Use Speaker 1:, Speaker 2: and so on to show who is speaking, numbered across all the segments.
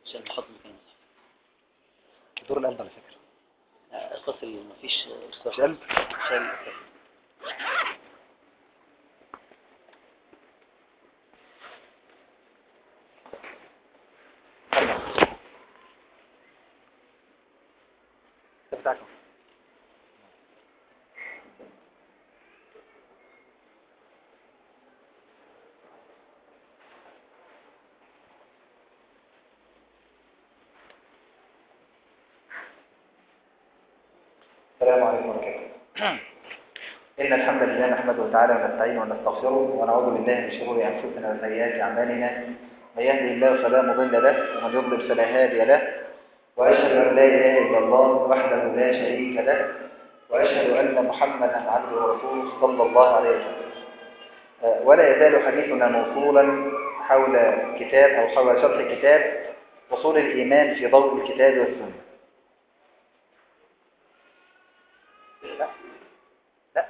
Speaker 1: عشان نحط مكان
Speaker 2: دور القلب على فكرة
Speaker 1: اتصل مفيش
Speaker 2: مش قلب
Speaker 1: شال
Speaker 2: بتاعكم السلام عليكم ورحمة الله إن الحمد لله نحمده تعالى ونستعينه ونستغفره ونعوذ بالله من شرور أنفسنا وسيئات أعمالنا من يهده الله فلا مضل له ومن يضلل فلا هادي له وأشهد أن لا إله إلا الله وحده لا شريك له وأشهد أن محمدا عبده ورسوله صلى الله عليه وسلم آه، ولا يزال حديثنا موصولا حول كتاب أو حول شرح كتاب وصول الإيمان في ضوء الكتاب والسنة لا لا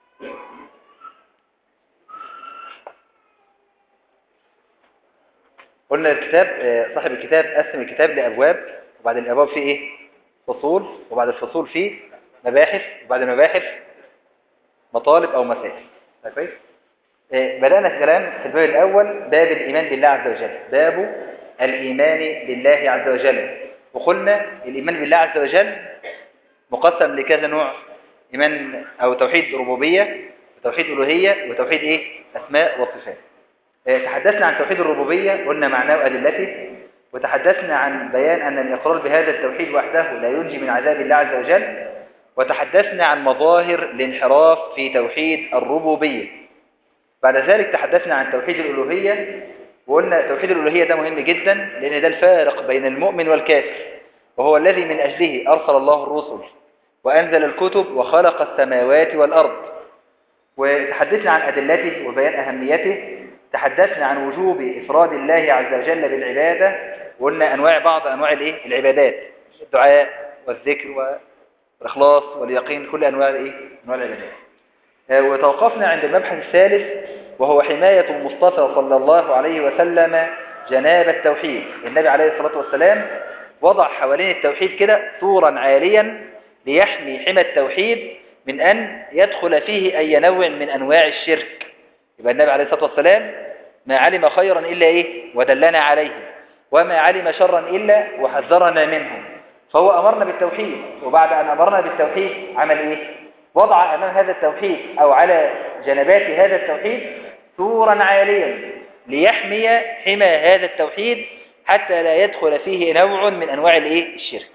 Speaker 2: قلنا الكتاب آه، صاحب الكتاب قسم الكتاب لأبواب وبعد الأبواب فيه إيه؟ فصول وبعد الفصول فيه مباحث وبعد المباحث مطالب أو مسائل ده كويس؟ آه، بدأنا الكلام في الباب الأول باب الإيمان بالله عز وجل باب الإيمان بالله عز وجل وقلنا الإيمان بالله عز وجل مقسم لكذا نوع إيمان أو توحيد ربوبية وتوحيد ألوهية وتوحيد إيه؟ أسماء وصفات آه، تحدثنا عن توحيد الربوبية قلنا معناه وأدلته وتحدثنا عن بيان أن الإقرار بهذا التوحيد وحده لا ينجي من عذاب الله عز وجل وتحدثنا عن مظاهر الانحراف في توحيد الربوبية بعد ذلك تحدثنا عن توحيد الألوهية وقلنا توحيد الألوهية ده مهم جدا لأن ده الفارق بين المؤمن والكافر وهو الذي من أجله أرسل الله الرسل وأنزل الكتب وخلق السماوات والأرض وتحدثنا عن أدلته وبيان أهميته تحدثنا عن وجوب إفراد الله عز وجل بالعبادة وقلنا أنواع بعض أنواع الإيه؟ العبادات الدعاء والذكر والإخلاص واليقين كل أنواع الإيه؟ أنواع العبادات آه، وتوقفنا عند المبحث الثالث وهو حماية المصطفى صلى الله عليه وسلم جناب التوحيد النبي عليه الصلاة والسلام وضع حوالين التوحيد كده سورا عاليا ليحمي حمى التوحيد من أن يدخل فيه أي نوع من أنواع الشرك يبقى النبي عليه الصلاة والسلام ما علم خيرا إلا إيه ودلنا عليه وما علم شرا إلا وحذرنا منه فهو أمرنا بالتوحيد وبعد أن أمرنا بالتوحيد عمل إيه وضع أمام هذا التوحيد أو على جنبات هذا التوحيد سورا عاليا ليحمي حمى هذا التوحيد حتى لا يدخل فيه نوع من أنواع الإيه الشرك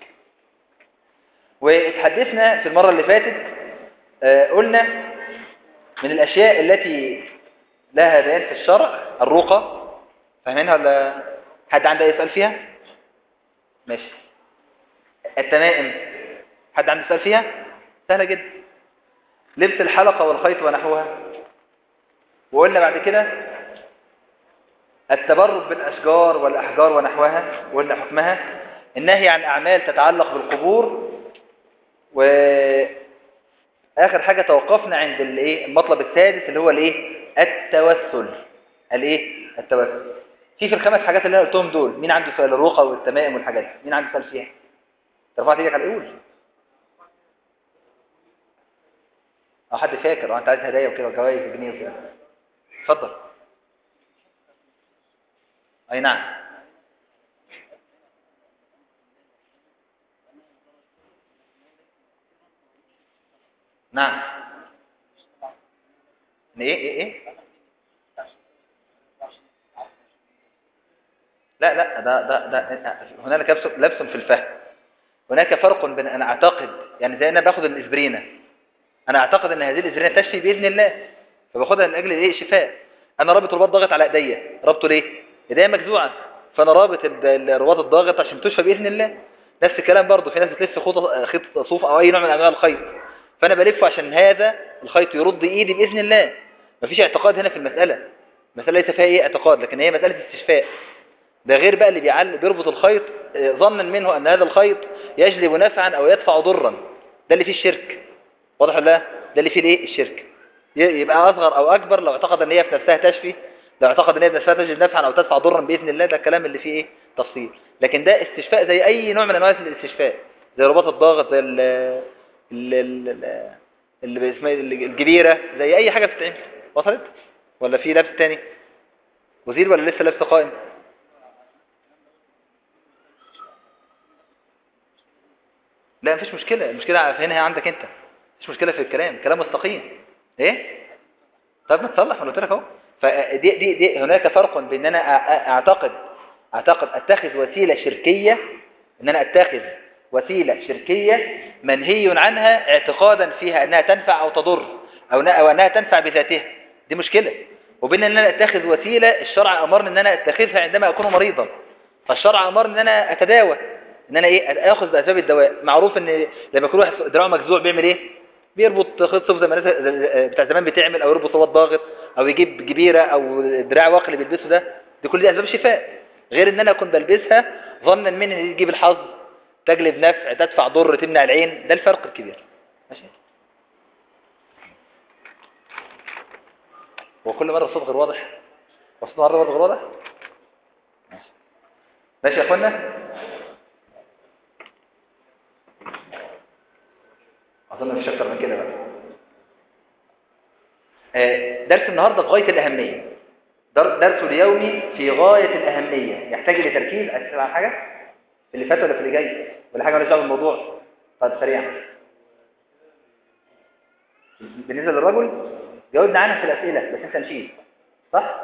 Speaker 2: واتحدثنا في المرة اللي فاتت آه، قلنا من الأشياء التي لها بيان في الشرع الرقى فاهمينها ولا حد عنده أي سؤال فيها ماشي التمائم حد عنده سؤال فيها سهلة جدا لبس الحلقة والخيط ونحوها وقلنا بعد كده التبرك بالأشجار والأحجار ونحوها وقلنا حكمها النهي عن أعمال تتعلق بالقبور وآخر حاجة توقفنا عند الايه المطلب السادس اللي هو الايه التوسل الايه التوسل في في الخمس حاجات اللي انا قلتهم دول مين عنده سؤال الرقى والتمائم والحاجات دي مين عنده سؤال فيها رفعت ايدك على الاول او حد فاكر اه انت عايز هدايا وكده وجوائز جنيه وكده اتفضل اي نعم نعم ايه ايه ايه لا لا ده ده ده هنالك لبس لبس في الفهم هناك فرق بين انا اعتقد يعني زي انا باخد الاسبرينه انا اعتقد ان هذه الاسبرينه تشفي باذن الله فباخدها من اجل الايه الشفاء انا رابط رباط ضاغط على ايديا ربطه ليه ايديا مجزوعه فانا رابط ال- الرباط الضاغط عشان تشفى باذن الله نفس الكلام برضه في ناس بتلف خيط خيط صوف او اي نوع من انواع الخيط فانا بلفه عشان هذا الخيط يرد ايدي باذن الله مفيش اعتقاد هنا في المساله المساله ليس فيها ايه اعتقاد لكن هي مساله استشفاء ده غير بقى اللي بيعل بيربط الخيط آه، ظنا منه ان هذا الخيط يجلب نفعا او يدفع ضرا ده اللي فيه الشرك واضح ولا لا ده اللي فيه الايه الشرك ي- يبقى اصغر او اكبر لو اعتقد ان هي في نفسها تشفي لو اعتقد ان هي في نفسها تجلب نفعا او تدفع ضرا باذن الله ده الكلام اللي فيه ايه تفصيل لكن ده استشفاء زي اي نوع من انواع الاستشفاء زي رباط الضغط زي ال ال ال اللي اسمها الجبيرة زي اي حاجة بتتعمل وصلت ولا في لبس تاني وزير ولا لسه لبس قائم لا مفيش مشكلة المشكلة هنا هي عندك انت مفيش مشكلة في الكلام كلام مستقيم ايه طب ما تصلح ما قلت لك اهو فدي دي دي هناك فرق بين انا اعتقد اعتقد اتخذ وسيلة شركية ان انا اتخذ وسيلة شركية منهي عنها اعتقادا فيها انها تنفع او تضر او او انها تنفع بذاتها دي مشكلة وبين ان انا اتخذ وسيلة الشرع امرني ان انا اتخذها عندما اكون مريضا فالشرع امرني ان انا اتداوى ان انا ايه اخذ باسباب الدواء معروف ان لما يكون واحد دراعه مجزوع بيعمل ايه بيربط خيط صوف زي ما بتاع زمان بتعمل او يربط صوت ضاغط او يجيب جبيره او دراع واقي اللي بيلبسه ده دي كل دي اسباب شفاء غير ان انا اكون بلبسها ظنا من ان دي تجيب الحظ تجلب نفع تدفع ضر تمنع العين ده الفرق الكبير ماشي وكل مره الصوت غير واضح الصوت مره غير واضح ماشي ماشي يا اخوانا أظن مفيش أكتر من كده بقى درس النهاردة في غاية الأهمية درس اليومي في غاية الأهمية يحتاج لتركيز أسأل عن حاجة في اللي فات ولا في اللي جاي ولا حاجة ولا دعوه بالموضوع طيب سريعا بالنسبة للرجل جاوبنا عنها في الأسئلة بس أنت نشيد صح؟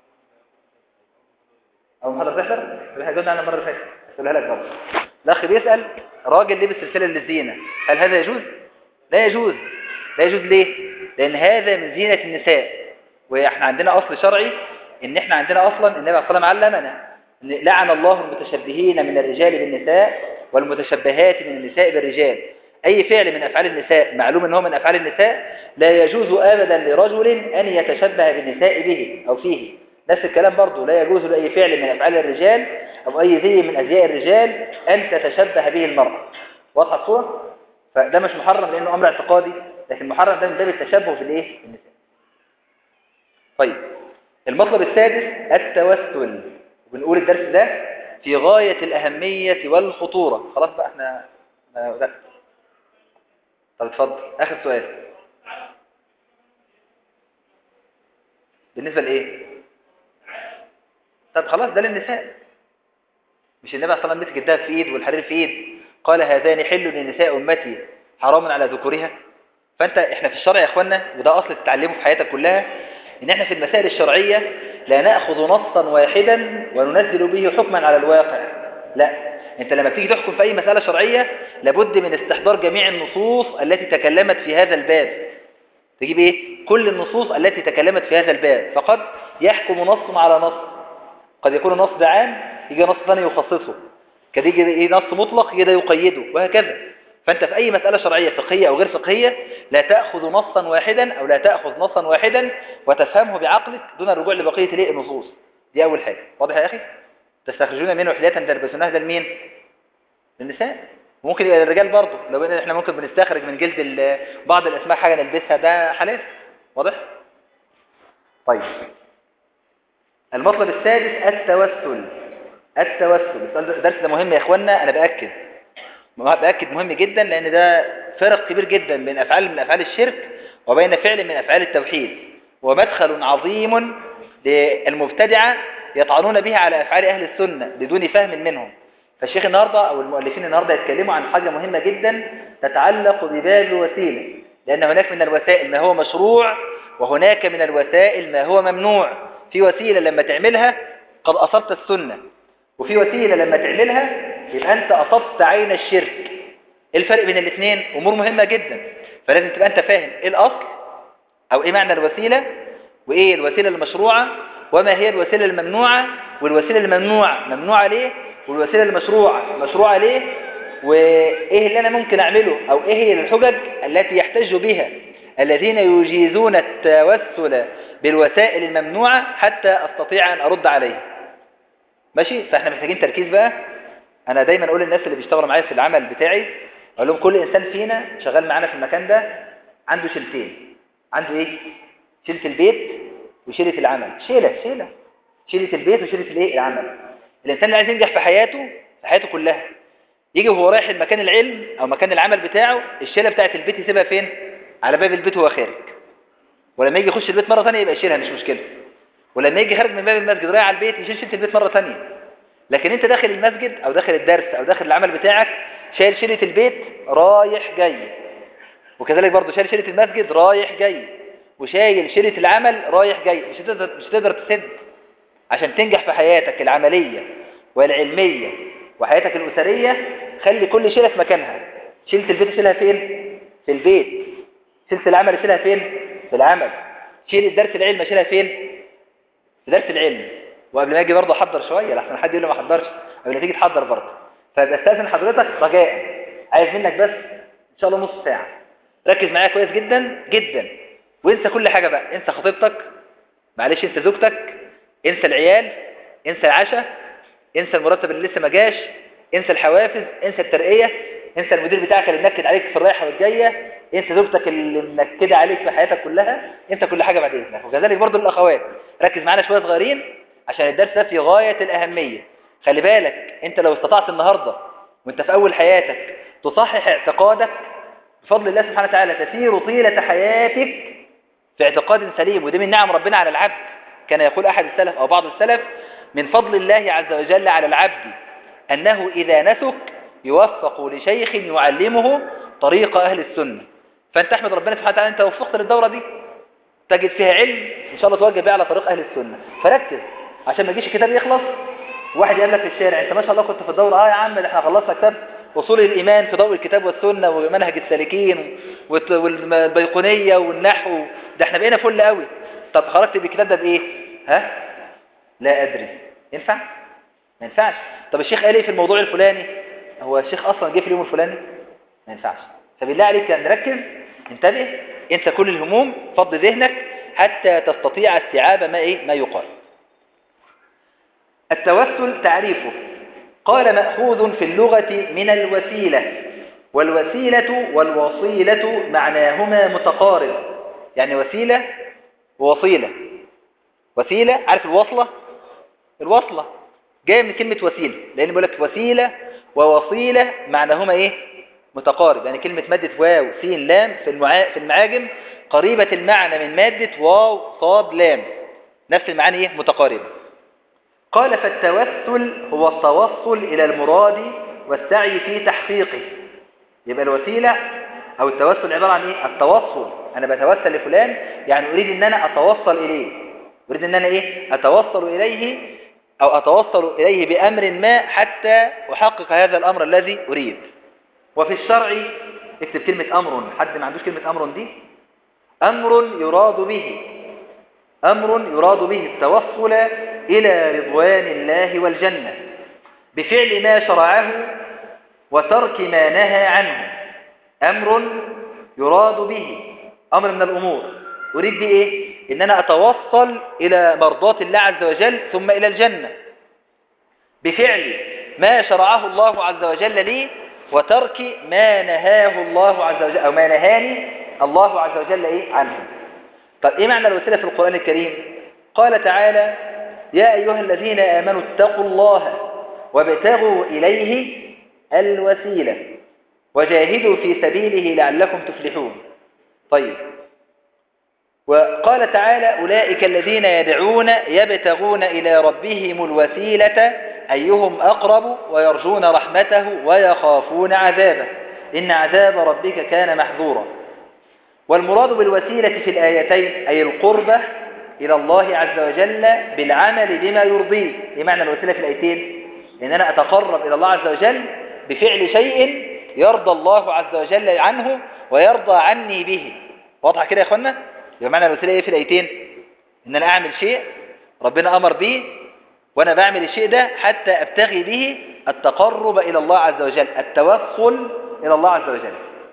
Speaker 2: أو محاضرة تحضر؟ جاوبنا عنها المرة اللي فاتت أقولها لك برضه الأخ بيسأل راجل لبس سلسلة للزينة هل هذا يجوز؟ لا يجوز لا يجوز ليه لان هذا من زينة النساء واحنا عندنا اصل شرعي ان احنا عندنا اصلا النبي عليه الصلاه والسلام علمنا ان لعن الله المتشبهين من الرجال بالنساء والمتشبهات من النساء بالرجال اي فعل من افعال النساء معلوم ان هو من افعال النساء لا يجوز ابدا لرجل ان يتشبه بالنساء به او فيه نفس الكلام برضه لا يجوز لاي فعل من افعال الرجال او اي زي من ازياء الرجال ان تتشبه به المرأة واضحه الصوره فده مش محرم لانه امر اعتقادي لكن محرم ده من باب التشبه بالايه بالنساء طيب المطلب السادس التوسل وبنقول الدرس ده في غاية الأهمية والخطورة خلاص بقى احنا لا طب اتفضل آخر سؤال بالنسبة لإيه طب خلاص ده للنساء مش النبي صلى الله عليه وسلم مسك الدهب في ايد والحرير في ايد قال هذان حل لنساء امتي حرام على ذكورها فانت احنا في الشرع يا اخوانا وده اصل تتعلمه في حياتك كلها ان احنا في المسائل الشرعية لا نأخذ نصا واحدا وننزل به حكما على الواقع لا انت لما تيجي تحكم في اي مسألة شرعية لابد من استحضار جميع النصوص التي تكلمت في هذا الباب تجيب ايه كل النصوص التي تكلمت في هذا الباب فقد يحكم نص على نص قد يكون النص ده عام يجي نص ثاني يخصصه قد يجي ايه نص مطلق يجي ده يقيده وهكذا فانت في اي مسألة شرعية فقهية او غير فقهية لا تأخذ نصا واحدا او لا تأخذ نصا واحدا وتفهمه بعقلك دون الرجوع لبقية الايه النصوص دي اول حاجة واضح يا اخي تستخرجون منه حلية تلبسونها ده لمين للنساء وممكن يبقى للرجال برضه لو ان احنا ممكن بنستخرج من جلد بعض الاسماء حاجة نلبسها ده حلال واضح طيب المطلب السادس التوسل التوسل الدرس ده مهم يا اخوانا انا باكد باكد مهم جدا لان ده فرق كبير جدا بين افعال من افعال الشرك وبين فعل من افعال التوحيد ومدخل عظيم للمبتدعه يطعنون به على افعال اهل السنه بدون فهم منهم فالشيخ النهارده او المؤلفين النهارده يتكلموا عن حاجه مهمه جدا تتعلق بباب الوسيله لان هناك من الوسائل ما هو مشروع وهناك من الوسائل ما هو ممنوع في وسيله لما تعملها قد اصبت السنه وفي وسيلة لما تعملها يبقى أنت أصبت عين الشرك إيه الفرق بين الاثنين أمور مهمة جدا فلازم تبقى أنت فاهم إيه الأصل أو إيه معنى الوسيلة وإيه الوسيلة المشروعة وما هي الوسيلة الممنوعة والوسيلة الممنوعة ممنوعة ليه والوسيلة المشروعة مشروعة ليه وإيه اللي أنا ممكن أعمله أو إيه هي الحجج التي يحتج بها الذين يجيزون التوسل بالوسائل الممنوعة حتى أستطيع أن أرد عليه ماشي فاحنا محتاجين تركيز بقى انا دايما اقول للناس اللي بيشتغلوا معايا في العمل بتاعي اقول لهم كل انسان فينا شغال معانا في المكان ده عنده شيلتين عنده ايه شيله البيت وشيله العمل شيله شيله شيله البيت وشيله الايه العمل الإنسان اللي عايز ينجح في حياته في حياته كلها يجي وهو رايح المكان العلم أو مكان العمل بتاعه الشيلة بتاعت البيت يسيبها فين على باب البيت وهو خارج ولما يجي يخش البيت مرة ثانية يبقى يشيلها مش مشكلة ولما يجي خارج من باب المسجد رايح على البيت يشيل شيلة البيت مرة ثانية لكن انت داخل المسجد او داخل الدرس او داخل العمل بتاعك شايل شيلة البيت رايح جاي وكذلك برضو شايل شيلة المسجد رايح جاي وشايل شيلة العمل رايح جاي مش هتقدر مش هتقدر تسد عشان تنجح في حياتك العملية والعلمية وحياتك الأسرية خلي كل شيلة في مكانها شيلة البيت شيلها فين في البيت شيلة العمل شيلها فين في العمل شيل الدرس العلم شيلها فين في درس العلم وقبل ما اجي برضه احضر شويه لحسن حد يقول لي ما احضرش قبل ما تيجي تحضر برضه فبستاذن حضرتك رجاء عايز منك بس ان شاء الله نص ساعه ركز معايا كويس جدا جدا وانسى كل حاجه بقى انسى خطيبتك معلش انسى زوجتك انسى العيال انسى العشاء انسى المرتب اللي لسه ما جاش انسى الحوافز انسى الترقيه انسى المدير بتاعك اللي منكد عليك في الرايحه والجايه انسى زوجتك اللي منكده عليك في حياتك كلها انسى كل حاجه بعد اذنك وكذلك برضه الاخوات ركز معانا شويه صغيرين عشان الدرس ده في غايه الاهميه خلي بالك انت لو استطعت النهارده وانت في اول حياتك تصحح اعتقادك بفضل الله سبحانه وتعالى تسير طيله حياتك في اعتقاد سليم ودي من نعم ربنا على العبد كان يقول احد السلف او بعض السلف من فضل الله عز وجل على العبد انه اذا نسك يوفق لشيخ يعلمه طريق اهل السنه فانت احمد ربنا سبحانه وتعالى انت وفقت للدوره دي تجد فيها علم ان شاء الله توجه بيه على طريق اهل السنه فركز عشان ما يجيش الكتاب يخلص واحد يقول لك في الشارع انت ما شاء الله كنت في الدوره اه يا عم ده احنا خلصنا كتاب اصول الايمان في ضوء الكتاب والسنه ومنهج السالكين والبيقونيه والنحو ده احنا بقينا فل قوي طب خرجت بالكتاب ده بايه ها لا ادري ينفع ما ينفعش طب الشيخ قال ايه في الموضوع الفلاني هو الشيخ اصلا جه في اليوم الفلاني ما ينفعش فبالله عليك نركز انتبه انسى كل الهموم فض ذهنك حتى تستطيع استيعاب ما ايه ما يقال التوسل تعريفه قال مأخوذ في اللغة من الوسيلة والوسيلة والوصيلة معناهما متقارب يعني وسيلة ووصيلة وسيلة عارف الوصلة الوصلة جاية من كلمة وسيلة لأن بيقول لك وسيلة ووصيلة معناهما إيه متقارب يعني كلمة مادة واو سين لام في المعا... في المعاجم قريبة المعنى من مادة واو صاد لام نفس المعاني إيه متقاربة قال فالتوسل هو التوصل إلى المراد والسعي في تحقيقه يبقى الوسيلة أو التوسل عبارة عن إيه التوصل أنا بتوسل لفلان يعني أريد أن أنا أتوصل إليه أريد أن أنا إيه أتوصل إليه أو أتوصل إليه بأمر ما حتى أحقق هذا الأمر الذي أريد وفي الشرع اكتب كلمة أمر حد ما عندوش كلمة أمر دي أمر يراد به أمر يراد به التوصل إلى رضوان الله والجنة بفعل ما شرعه وترك ما نهى عنه أمر يراد به أمر من الأمور أريد به إيه؟ إن أنا أتوصل إلى مرضاة الله عز وجل ثم إلى الجنة بفعل ما شرعه الله عز وجل لي وترك ما نهاه الله عز وجل أو ما نهاني الله عز وجل إيه عنه طب إيه معنى الوسيلة في القرآن الكريم قال تعالى يا أيها الذين آمنوا اتقوا الله وابتغوا إليه الوسيلة وجاهدوا في سبيله لعلكم تفلحون طيب وقال تعالى أولئك الذين يدعون يبتغون إلى ربهم الوسيلة أيهم أقرب ويرجون رحمته ويخافون عذابه إن عذاب ربك كان محذورا والمراد بالوسيلة في الآيتين أي القربة إلى الله عز وجل بالعمل بما يرضيه إيه معنى الوسيلة في الآيتين إن أنا أتقرب إلى الله عز وجل بفعل شيء يرضى الله عز وجل عنه ويرضى عني به واضح كده يا أخوانا يبقى معنى الوسيلة إيه في الآيتين إن أنا أعمل شيء ربنا أمر به وأنا بعمل الشيء ده حتى أبتغي به التقرب إلى الله عز وجل التوصل إلى الله عز وجل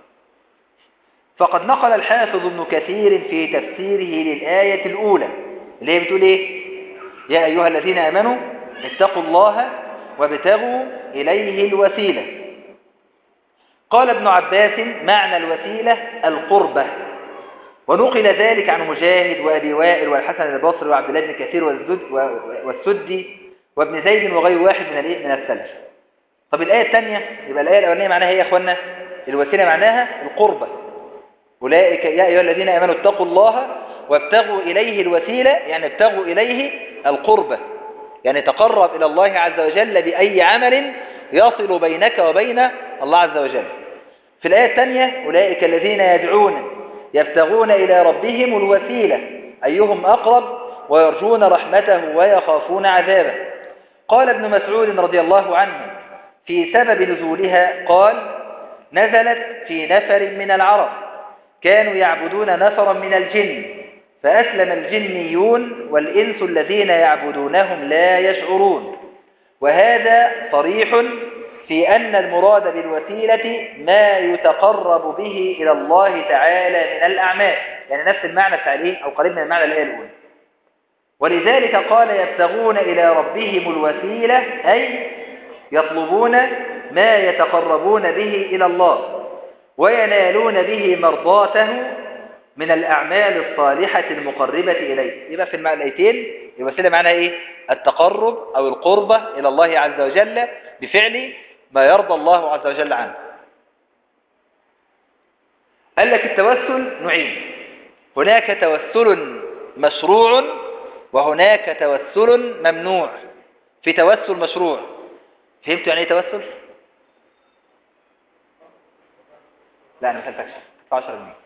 Speaker 2: فقد نقل الحافظ ابن كثير في تفسيره للآية الأولى اللي هي بتقول إيه يا أيها الذين آمنوا اتقوا الله وابتغوا إليه الوسيلة قال ابن عباس معنى الوسيلة القربة ونقل ذلك عن مجاهد وأبي وائل والحسن البصري وعبد الله بن كثير والسدي وابن زيد وغير واحد من الايه من السلف طب الآية الثانية يبقى الآية الأولانية معناها ايه يا اخوانا الوسيلة معناها القربة أولئك يا أيها الذين آمنوا اتقوا الله وابتغوا إليه الوسيلة يعني ابتغوا إليه القربة يعني تقرب إلى الله عز وجل بأي عمل يصل بينك وبين الله عز وجل في الآية الثانية أولئك الذين يدعون يبتغون إلى ربهم الوسيلة أيهم أقرب ويرجون رحمته ويخافون عذابه قال ابن مسعود رضي الله عنه في سبب نزولها قال نزلت في نفر من العرب كانوا يعبدون نفرا من الجن فأسلم الجنيون والإنس الذين يعبدونهم لا يشعرون وهذا صريح في أن المراد بالوسيلة ما يتقرب به إلى الله تعالى من الأعمال يعني نفس المعنى بتاع الإيه أو قريب من المعنى الآية الأولى ولذلك قال يبتغون إلى ربهم الوسيلة أي يطلبون ما يتقربون به إلى الله وينالون به مرضاته من الأعمال الصالحة المقربة إليه يبقى في المعنيتين الوسيلة معناها إيه التقرب أو القربة إلى الله عز وجل بفعل ما يرضى الله عز وجل عنه قال لك التوسل نوعين هناك توسل مشروع وهناك توسل ممنوع في توسل مشروع فهمتوا يعني ايه توسل لا انا ما فهمتكش 10 جنيه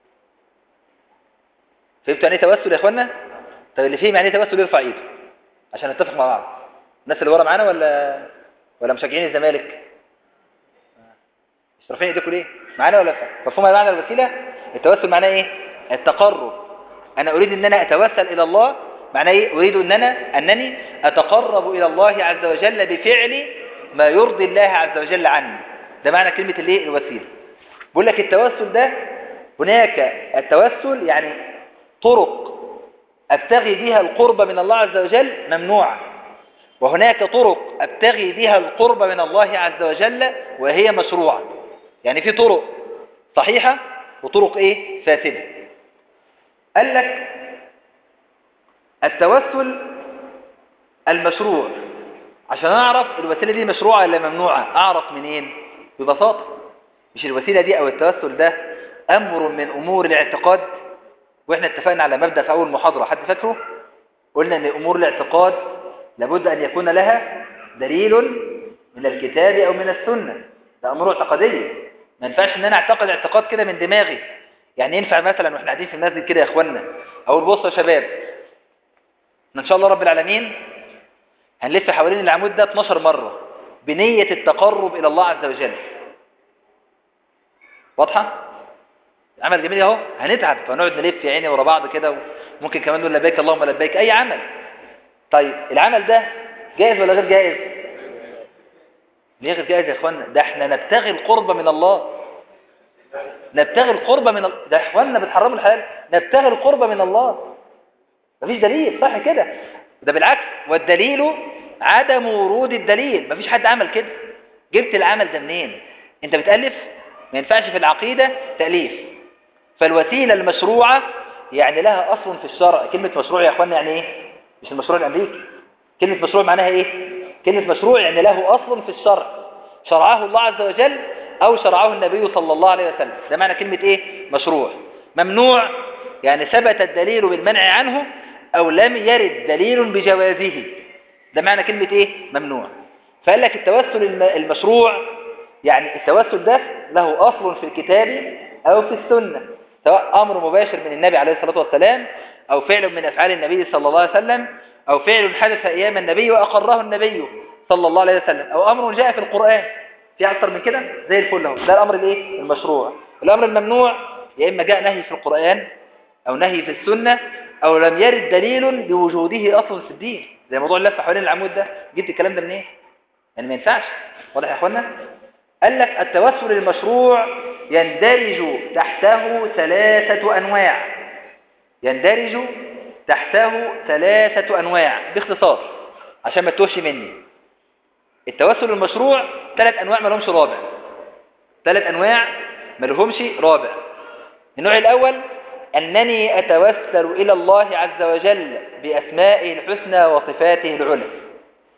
Speaker 2: فهمتوا يعني ايه توسل يا اخوانا طب اللي فهم يعني ايه توسل يرفع ايده عشان نتفق مع بعض الناس اللي ورا معانا ولا ولا مشجعين الزمالك مش رافعين ايديكم ليه معانا ولا مفهوم معنى الوسيله التوسل معناه ايه التقرب انا اريد ان انا اتوسل الى الله معناه ايه اريد ان انا انني اتقرب الى الله عز وجل بفعل ما يرضي الله عز وجل عني ده معنى كلمه الايه الوسيله بقول لك التوسل ده هناك التوسل يعني طرق ابتغي بها القرب من الله عز وجل ممنوعه وهناك طرق ابتغي بها القرب من الله عز وجل وهي مشروعه يعني في طرق صحيحه وطرق ايه فاسده قال لك التوسل المشروع عشان اعرف الوسيله دي مشروعه ولا ممنوعه اعرف منين ببساطه مش الوسيله دي او التوسل ده امر من امور الاعتقاد واحنا اتفقنا على مبدا في اول محاضره حد فاكره قلنا ان امور الاعتقاد لابد ان يكون لها دليل من الكتاب او من السنه ده امور اعتقاديه ما ينفعش ان انا اعتقد اعتقاد كده من دماغي يعني ينفع مثلا واحنا قاعدين في المسجد كده يا اخوانا اقول بصوا يا شباب ان شاء الله رب العالمين هنلف حوالين العمود ده 12 مرة بنية التقرب الى الله عز وجل واضحة عمل جميل اهو هنتعب فنقعد نلف يا عيني ورا بعض كده وممكن كمان نقول لبيك اللهم لبيك اي عمل طيب العمل ده جائز ولا غير جائز ليه غير جائز يا اخوانا ده احنا نبتغي القرب من الله نبتغي القرب من الله ده اخواننا بتحرموا الحلال نبتغي القرب من الله مفيش دليل صح كده ده بالعكس والدليل عدم ورود الدليل مفيش حد عمل كده جبت العمل ده منين انت بتألف ما ينفعش في العقيدة تأليف فالوسيلة المشروعة يعني لها أصل في الشرع كلمة مشروع يا أخوانا يعني إيه مش المشروع الأمريكي كلمة مشروع معناها إيه كلمة مشروع يعني له أصل في الشرع شرعه الله عز وجل أو شرعه النبي صلى الله عليه وسلم ده معنى كلمة إيه مشروع ممنوع يعني ثبت الدليل بالمنع عنه أو لم يرد دليل بجوازه ده معنى كلمة إيه ممنوع فقال لك التوسل المشروع يعني التوسل ده له أصل في الكتاب أو في السنة سواء أمر مباشر من النبي عليه الصلاة والسلام أو فعل من أفعال النبي صلى الله عليه وسلم أو فعل حدث أيام النبي وأقره النبي صلى الله عليه وسلم أو أمر جاء في القرآن في أكثر من كده زي الفل اهو ده الأمر الإيه المشروع الأمر الممنوع يا إما جاء نهي في القرآن أو نهي في السنة أو لم يرد دليل بوجوده أصل في الدين زي موضوع اللفة حوالين العمود ده جبت الكلام ده منين إيه؟ يعني ما ينفعش واضح يا أخوانا قال لك التوسل المشروع يندرج تحته ثلاثة أنواع يندرج تحته ثلاثة أنواع باختصار عشان ما تتوهش مني التوسل المشروع ثلاث أنواع ما لهمش رابع ثلاث أنواع ما لهمش رابع النوع الأول أنني أتوسل إلى الله عز وجل بأسمائه الحسنى وصفاته العلى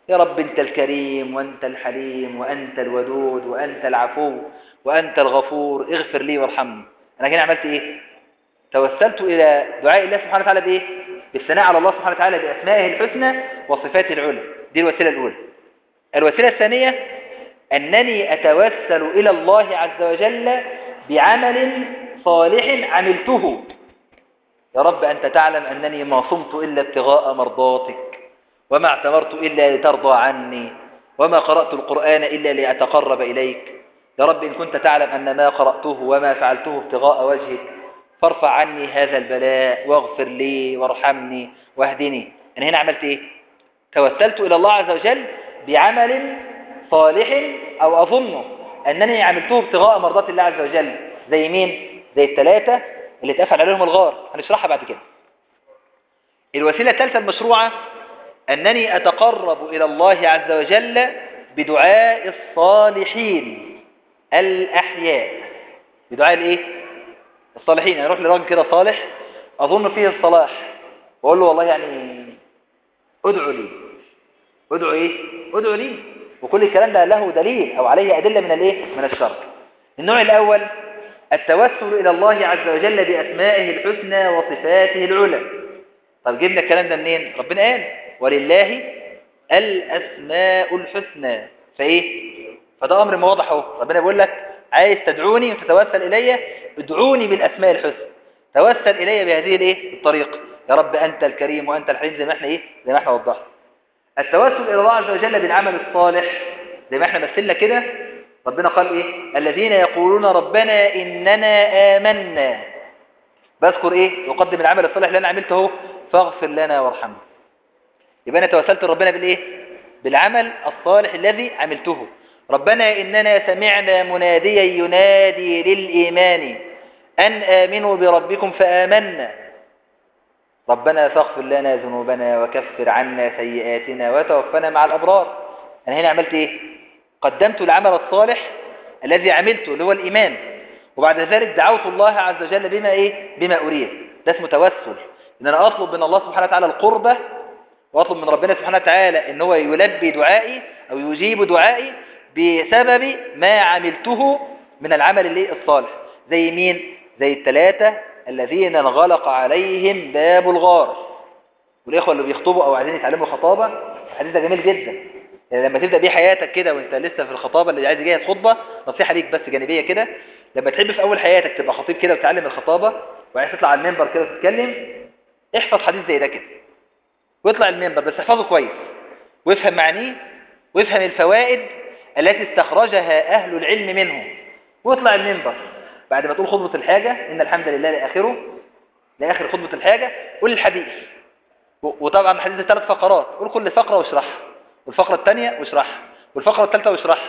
Speaker 2: يا رب أنت الكريم وأنت الحليم وأنت الودود وأنت العفو وأنت الغفور اغفر لي وارحمني أنا كده عملت إيه توسلت إلى دعاء الله سبحانه وتعالى بإيه بالثناء على الله سبحانه وتعالى بأسمائه الحسنى وصفاته العلى دي الوسيلة الأولى الوسيلة الثانية أنني أتوسل إلى الله عز وجل بعمل صالح عملته يا رب أنت تعلم أنني ما صمت إلا ابتغاء مرضاتك وما اعتمرت إلا لترضى عني وما قرأت القرآن إلا لأتقرب إليك يا رب إن كنت تعلم أن ما قرأته وما فعلته ابتغاء وجهك فارفع عني هذا البلاء واغفر لي وارحمني واهدني أنا هنا عملت إيه توسلت إلى الله عز وجل بعمل صالح أو أظنه أنني عملته ابتغاء مرضات الله عز وجل زي مين زي الثلاثة اللي اتقفل عليهم الغار هنشرحها بعد كده الوسيلة الثالثة المشروعة أنني أتقرب إلى الله عز وجل بدعاء الصالحين الأحياء بدعاء الإيه؟ الصالحين يعني أروح لراجل كده صالح أظن فيه الصلاح وأقول له والله يعني ادعو لي ادعو إيه؟ ادعو لي وكل الكلام ده له دليل أو عليه أدلة من الإيه؟ من الشرع النوع الأول التوسل إلى الله عز وجل بأسمائه الحسنى وصفاته العلى طب جبنا الكلام ده منين؟ ربنا قال ولله الأسماء الحسنى فإيه؟ فده أمر ما واضح اهو ربنا بيقول لك عايز تدعوني وتتوسل إلي ادعوني بالأسماء الحسنى توسل إلي بهذه الإيه؟ الطريقة يا رب أنت الكريم وأنت الحليم زي ما احنا إيه؟ زي ما احنا وضحنا التوسل إلى الله عز وجل بالعمل الصالح زي ما احنا مثلنا كده ربنا قال إيه؟ الذين يقولون ربنا إننا آمنا بذكر إيه؟ يقدم العمل الصالح اللي أنا عملته اهو فاغفر لنا وارحمنا يبقى أنا توسلت لربنا بالإيه؟ بالعمل الصالح الذي عملته ربنا إننا سمعنا مناديا ينادي للإيمان أن آمنوا بربكم فآمنا ربنا فاغفر لنا ذنوبنا وكفر عنا سيئاتنا وتوفنا مع الأبرار أنا هنا عملت إيه؟ قدمت العمل الصالح الذي عملته اللي هو الإيمان وبعد ذلك دعوت الله عز وجل بما إيه؟ بما أريد ده اسمه توسل إن أنا أطلب من الله سبحانه وتعالى القربة وأطلب من ربنا سبحانه وتعالى إن هو يلبي دعائي أو يجيب دعائي بسبب ما عملته من العمل اللي الصالح زي مين؟ زي الثلاثة الذين انغلق عليهم باب الغار والإخوة اللي بيخطبوا أو عايزين يتعلموا خطابة الحديث ده جميل جدا يعني لما تبدأ بيه حياتك كده وانت لسه في الخطابة اللي عايز جاية خطبة نصيحة ليك بس جانبية كده لما تحب في أول حياتك تبقى خطيب كده وتتعلم الخطابة وعايز تطلع على المنبر كده وتتكلم احفظ حديث زي ده كده واطلع المنبر بس احفظه كويس وافهم معانيه وافهم الفوائد التي استخرجها أهل العلم منه واطلع المنبر بعد ما تقول خطبة الحاجة إن الحمد لله لآخره لآخر خطبة الحاجة قول الحديث وطبعا الحديث ثلاث فقرات قول كل فقرة واشرحها والفقرة الثانية واشرحها والفقرة الثالثة واشرحها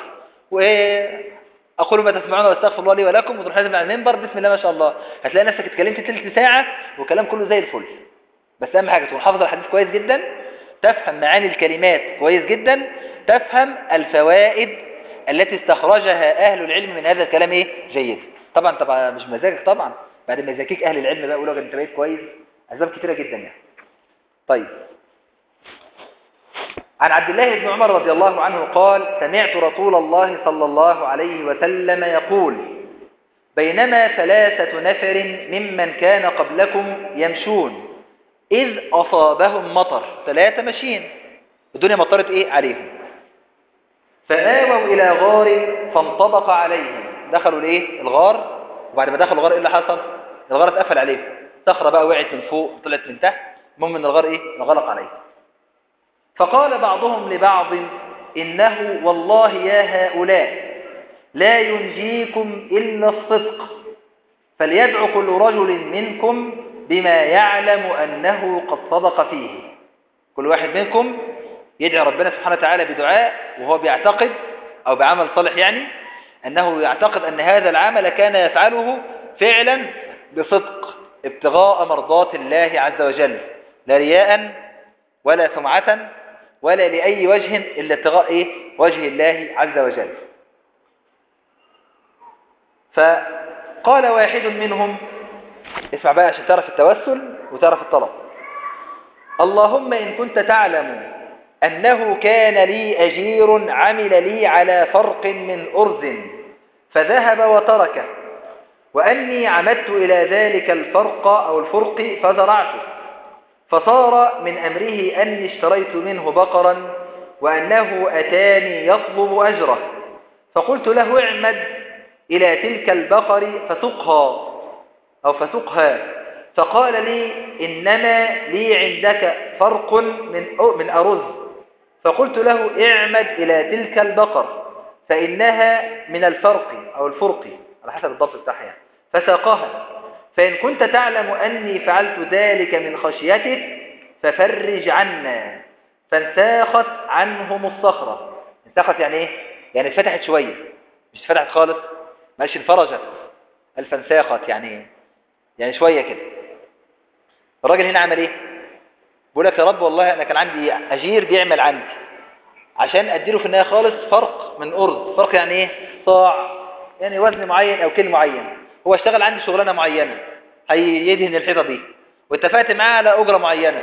Speaker 2: وأقول ما تسمعون واستغفر الله لي ولكم وتروح نازل على المنبر بسم الله ما شاء الله هتلاقي نفسك اتكلمت ثلث ساعة والكلام كله زي الفل بس أهم حاجة تكون حافظ الحديث كويس جدا تفهم معاني الكلمات كويس جدا تفهم الفوائد التي استخرجها أهل العلم من هذا الكلام إيه جيد طبعا طبعا مش مزاجك طبعا بعد ما يزكيك أهل العلم بقى يقولوا أنت بقيت كويس أسباب كتيرة جدا يعني طيب عن عبد الله بن عمر رضي الله عنه قال سمعت رسول الله صلى الله عليه وسلم يقول بينما ثلاثة نفر ممن كان قبلكم يمشون إذ أصابهم مطر ثلاثة ماشيين الدنيا مطرت إيه عليهم فآووا إلى غار فانطبق عليهم دخلوا لإيه الغار وبعد ما دخلوا الغار إيه اللي حصل الغار اتقفل عليهم صخرة بقى وقعت من فوق طلعت من تحت المهم ان الغار إيه انغلق عليهم فقال بعضهم لبعض إنه والله يا هؤلاء لا ينجيكم إلا الصدق فليدعو كل رجل منكم بما يعلم أنه قد صدق فيه كل واحد منكم يدعي ربنا سبحانه وتعالى بدعاء وهو بيعتقد أو بعمل صالح يعني أنه يعتقد أن هذا العمل كان يفعله فعلا بصدق ابتغاء مرضات الله عز وجل لا رياء ولا سمعة ولا لأي وجه إلا ابتغاء إيه؟ وجه الله عز وجل فقال واحد منهم اسمع بقى عشان تعرف التوسل وتعرف الطلب اللهم إن كنت تعلم أنه كان لي أجير عمل لي على فرق من أرز فذهب وتركه وأني عمدت إلى ذلك الفرق أو الفرق فزرعته فصار من أمره أني اشتريت منه بقرا وأنه أتاني يطلب أجره فقلت له اعمد إلى تلك البقر فسقها أو فسقها فقال لي إنما لي عندك فرق من من أرز فقلت له اعمد إلى تلك البقر فإنها من الفرق أو الفرق على حسب الضبط بتاعها يعني فساقها فإن كنت تعلم أني فعلت ذلك من خشيتك ففرج عنا فانساخت عنهم الصخرة انساخت يعني ايه؟ يعني اتفتحت شوية مش اتفتحت خالص ماشي انفرجت الفنساخت يعني ايه؟ يعني شوية كده الراجل هنا عمل ايه بيقول لك يا رب والله انا كان عندي اجير بيعمل عندي عشان اديله في النهايه خالص فرق من ارز فرق يعني ايه صاع يعني وزن معين او كيلو معين هو اشتغل عندي شغلانه معينه هيدهن الحيطه دي واتفقت معاه على اجره معينه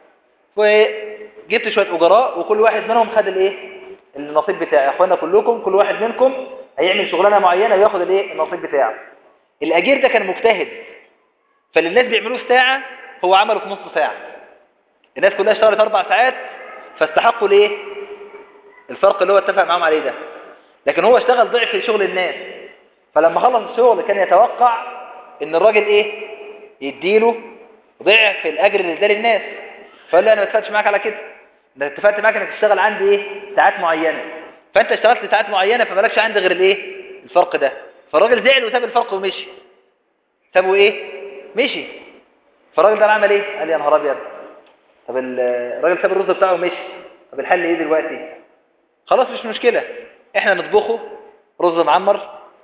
Speaker 2: وجبت شويه اجراء وكل واحد منهم خد الايه النصيب بتاعه يا اخوانا كلكم كل واحد منكم هيعمل شغلانه معينه وياخد الايه النصيب بتاعه الاجير ده كان مجتهد فاللي الناس بيعملوه في ساعه هو عمله في نص ساعه الناس كلها اشتغلت اربع ساعات فاستحقوا ليه الفرق اللي هو اتفق معاهم عليه ده لكن هو اشتغل ضعف في شغل الناس فلما خلص الشغل كان يتوقع ان الراجل ايه يديله ضعف الاجر اللي اداه للناس فقال له انا ما اتفقتش معاك على كده انا اتفقت معاك انك تشتغل عندي ايه ساعات معينه فانت اشتغلت ساعات معينه فمالكش عندي غير الايه الفرق ده فالراجل زعل وساب الفرق ومشي سابه ايه مشي فالراجل ده عمل ايه قال يا نهار ابيض طب الراجل ساب الرز بتاعه ومشي طب الحل ايه دلوقتي خلاص مش مشكله احنا نطبخه رز معمر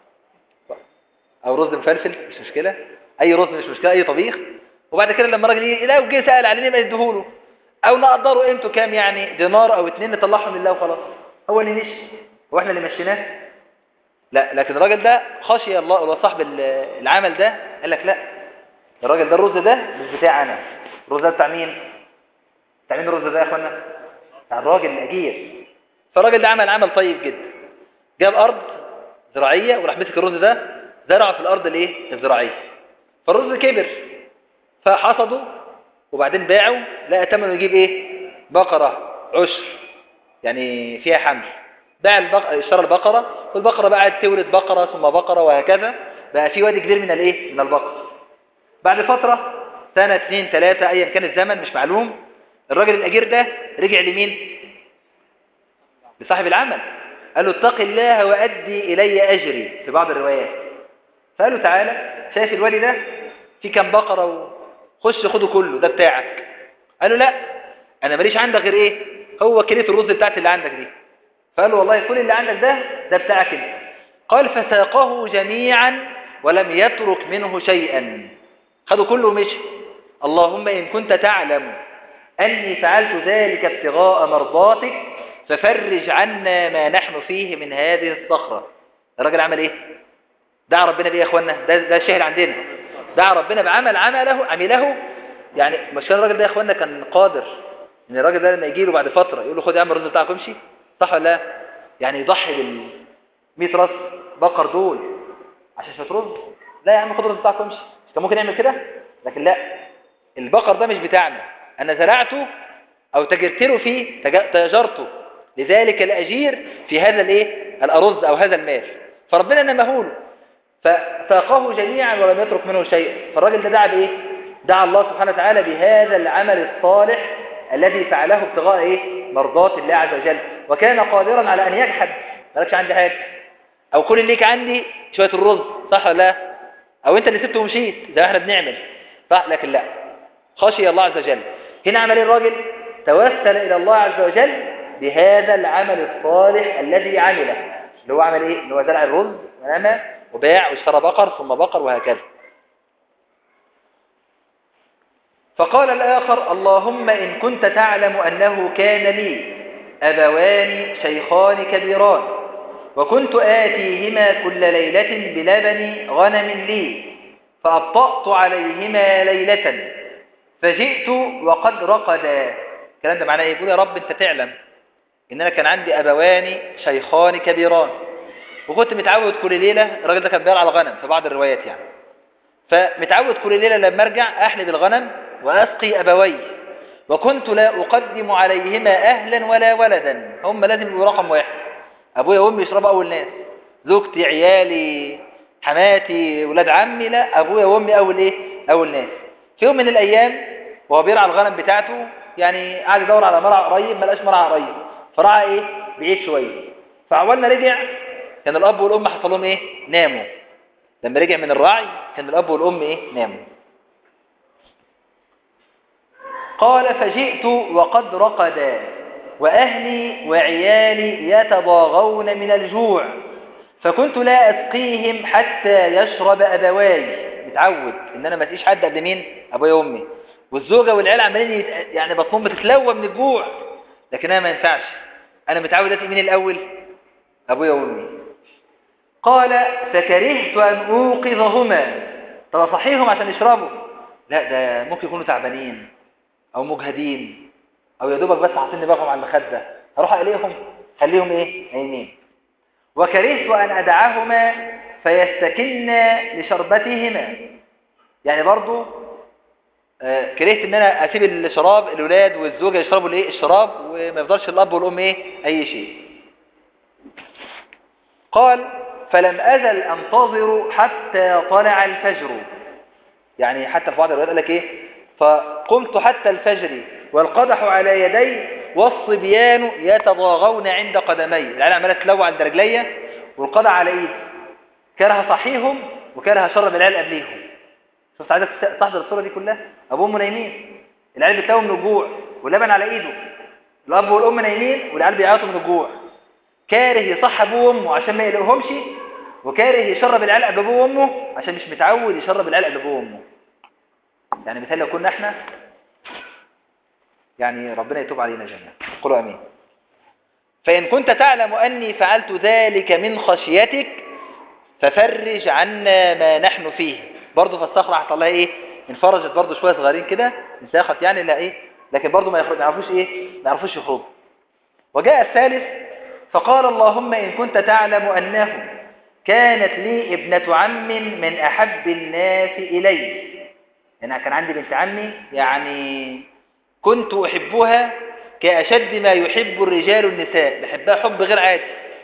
Speaker 2: او رز مفلفل مش مشكله اي رز مش مشكله اي طبيخ وبعد كده لما الراجل يجي لو جه سال علينا ما يديهوله او نقدره قيمته كام يعني دينار او اتنين نطلعهم لله وخلاص هو اللي مشي هو احنا اللي مشيناه لا لكن الراجل ده خشي الله هو صاحب العمل ده قال لك لا الراجل ده الرز ده مش بتاعي انا الرز ده بتاع مين بتاع مين الرز ده يا اخوانا بتاع الراجل الاجير فالراجل ده عمل عمل طيب جدا جاب ارض زراعيه وراح مسك الرز ده زرعه في الارض الايه الزراعيه فالرز كبر فحصده وبعدين باعه لقى ثمنه يجيب ايه بقره عشر يعني فيها حمل باع البقرة اشترى البقرة والبقرة بقى تولد بقرة ثم بقرة وهكذا بقى في وادي كبير من الايه من البقر بعد فترة سنة اثنين ثلاثة ايا كان الزمن مش معلوم الراجل الاجير ده رجع لمين لصاحب العمل قال له اتق الله وادي الي اجري في بعض الروايات فقال له تعالى شايف الوادي ده في كام بقرة وخش خده كله ده بتاعك قال له لا انا ماليش عندك غير ايه هو كليه الرز بتاعتي اللي عندك دي فقال له والله كل اللي عندك ده ده بتاعك انت قال فساقه جميعا ولم يترك منه شيئا خدوا كله ومشي اللهم إن كنت تعلم أني فعلت ذلك ابتغاء مرضاتك ففرج عنا ما نحن فيه من هذه الصخرة الراجل عمل ايه دعا ربنا بيه يا اخوانا ده, ده الشاهد عندنا دعا ربنا بعمل عمله عمله يعني مش كان الراجل ده يا اخوانا كان قادر ان الراجل ده لما يجي له بعد فترة يقول له خد يا عم الرز بتاعك وامشي صح ولا لا يعني يضحي بال 100 راس بقر دول عشان شويه رز لا يا عم خد الرز بتاعك وامشي مش كان ممكن يعمل كده لكن لا البقر ده مش بتاعنا انا زرعته او تجرت له فيه تاجرته لذلك الاجير في هذا الايه الارز او هذا المال فربنا نمه له فساقه جميعا ولم يترك منه شيء فالراجل ده دعا بايه دعا الله سبحانه وتعالى بهذا العمل الصالح الذي فعله ابتغاء ايه مرضات الله عز وجل وكان قادرا على ان يجحد مالكش عندي حاجه او كل اللي ليك عندي شويه الرز صح ولا لا او انت اللي سبته ومشيت زي ما احنا بنعمل صح لكن لا خشي الله عز وجل هنا عمل ايه الراجل توسل الى الله عز وجل بهذا العمل الصالح الذي عمله اللي هو عمل ايه اللي هو زرع الرز ونمى وباع واشترى بقر ثم بقر وهكذا فقال الآخر اللهم إن كنت تعلم أنه كان لي أبوان شيخان كبيران وكنت آتيهما كل ليلة بلبن غنم لي فأبطأت عليهما ليلة فجئت وقد رقدا الكلام ده معناه يقول يا رب انت تعلم ان انا كان عندي ابوان شيخان كبيران وكنت متعود كل ليله الراجل ده كان بيرعى الغنم في بعض الروايات يعني فمتعود كل ليله لما ارجع احلب الغنم واسقي ابوي وكنت لا اقدم عليهما اهلا ولا ولدا هم لازم يبقوا رقم واحد ابويا وامي يشربوا اول ناس زوجتي عيالي حماتي ولاد عمي لا ابويا وامي اول ايه اول ناس في يوم من الايام وهو بيرعى الغنم بتاعته يعني قعد يدور على مرعى قريب ما لقاش مرعى قريب فرعى ايه بعيد شويه فاول ما رجع كان الاب والام حصل لهم ايه ناموا لما رجع من الرعي كان الاب والام ايه ناموا قال فجئت وقد رقدا واهلي وعيالي يتضاغون من الجوع فكنت لا اسقيهم حتى يشرب ابواي متعود ان انا ما اسقيش حد قبل مين ابويا وامي والزوجه والعيال عمالين يت- يعني بطنهم بتتلوى من الجوع لكن انا ما ينفعش انا متعود اسقي مين الاول ابويا وامي قال فكرهت ان اوقظهما طب اصحيهم عشان يشربوا لا ده ممكن يكونوا تعبانين او مجهدين او يا دوبك بس حاطين دماغهم على المخده هروح اقليهم خليهم ايه نايمين وكرهت ان ادعهما فيستكنا لشربتهما يعني برضو آه، كرهت ان انا اسيب الشراب الولاد والزوجه يشربوا الايه الشراب وما يفضلش الاب والام ايه اي شيء قال فلم ازل انتظر حتى طلع الفجر يعني حتى في بعض الروايات قال لك ايه فقمت حتى الفجر والقدح على يدي والصبيان يتضاغون عند قدمي العيال عماله تلوى عند رجليا والقدح على ايدي كره صحيهم وكره شرب العيال قبليهم شفت عايزك تحضر الصوره دي كلها ابوهم نايمين العيال بتلوى من الجوع واللبن على ايده الاب والام نايمين والعيال بيعيطوا من الجوع كاره يصح ابوه وامه عشان ما يقلقهمش وكاره يشرب العيال قبل ابوه وامه عشان مش متعود يشرب العيال قبل ابوه وامه يعني مثال لو كنا احنا يعني ربنا يتوب علينا جميعا قولوا امين فان كنت تعلم اني فعلت ذلك من خشيتك ففرج عنا ما نحن فيه برضه فالصخره حصل لها ايه انفرجت برضه شويه صغيرين كده انساخت يعني لا ايه لكن برضه ما يخرج- ما يعرفوش ايه ما يعرفوش يخرجوا وجاء الثالث فقال اللهم إن كنت تعلم أنه كانت لي ابنة عم من أحب الناس إلي أنا كان عندي بنت عمي يعني كنت أحبها كأشد ما يحب الرجال النساء بحبها حب غير عادي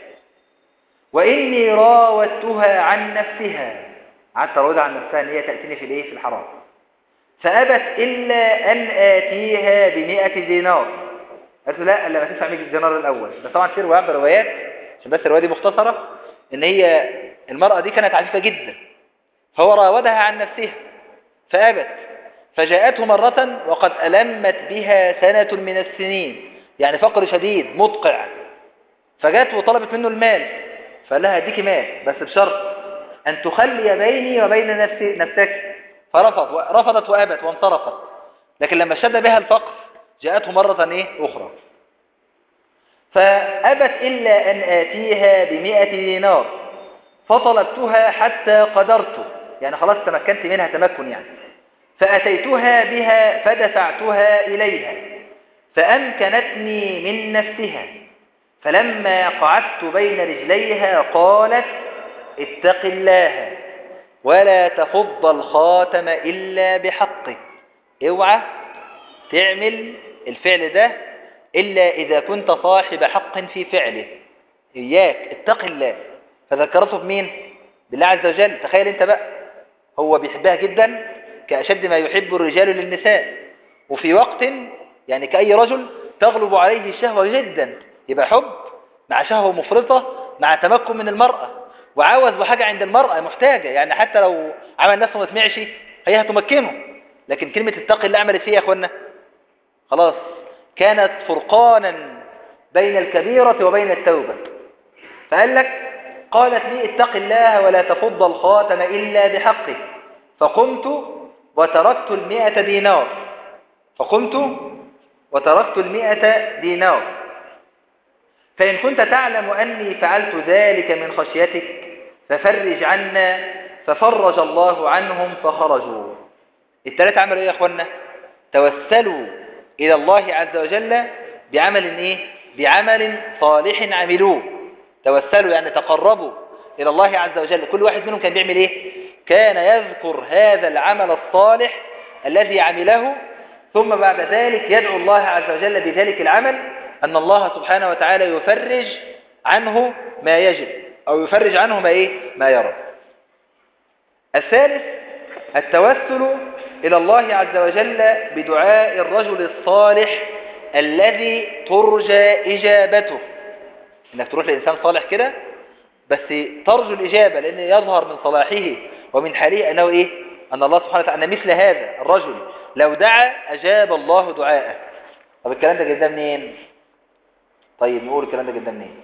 Speaker 2: وإني راودتها عن نفسها قعدت أراودها عن نفسها أن هي تأتيني في الإيه في الحرام فأبت إلا أن آتيها بمئة دينار قالت له لا الا ما تدفع 100 دينار الاول بس طبعا في روايات روايات عشان بس الروايه دي مختصره ان هي المراه دي كانت عفيفه جدا فهو راودها عن نفسها فابت فجاءته مره وقد المت بها سنه من السنين يعني فقر شديد مدقع فجات وطلبت منه المال فقال لها اديكي مال بس بشرط ان تخلي بيني وبين نفسي نفسك فرفض رفضت وابت وانصرفت لكن لما شد بها الفقر جاءته مرة ايه اخرى فابت الا ان اتيها بمئة دينار فطلبتها حتى قدرت يعني خلاص تمكنت منها تمكن يعني فاتيتها بها فدفعتها اليها فامكنتني من نفسها فلما قعدت بين رجليها قالت اتق الله ولا تفض الخاتم الا بحقه اوعى تعمل الفعل ده إلا إذا كنت صاحب حق في فعله إياك اتق الله فذكرته بمين بالله عز وجل تخيل انت بقى هو بيحبها جدا كأشد ما يحب الرجال للنساء وفي وقت يعني كأي رجل تغلب عليه الشهوة جدا يبقى حب مع شهوة مفرطة مع تمكن من المرأة وعاوز بحاجة عند المرأة محتاجة يعني حتى لو عمل نفسه ما سمعش هي هتمكنه لكن كلمة اتق الله عملت فيه يا اخوانا خلاص كانت فرقانا بين الكبيرة وبين التوبة فقال لك قالت لي اتق الله ولا تفض الخاتم إلا بحقه فقمت وتركت المئة دينار فقمت وتركت المئة دينار فإن كنت تعلم أني فعلت ذلك من خشيتك ففرج عنا ففرج الله عنهم فخرجوا الثلاثة عملوا ايه يا اخوانا توسلوا الى الله عز وجل بعمل ايه بعمل صالح عملوه توسلوا يعني تقربوا إلى الله عز وجل كل واحد منهم كان بيعمل إيه كان يذكر هذا العمل الصالح الذي عمله ثم بعد ذلك يدعو الله عز وجل بذلك العمل أن الله سبحانه وتعالى يفرج عنه ما يجب أو يفرج عنه ما إيه ما يرى الثالث التوسل إلى الله عز وجل بدعاء الرجل الصالح الذي ترجى إجابته إنك تروح لإنسان صالح كده بس ترجو الإجابة لأن يظهر من صلاحه ومن حاله أنه إيه أن الله سبحانه وتعالى أن مثل هذا الرجل لو دعا أجاب الله دعاءه طب الكلام ده جدا منين طيب نقول الكلام ده جدا منين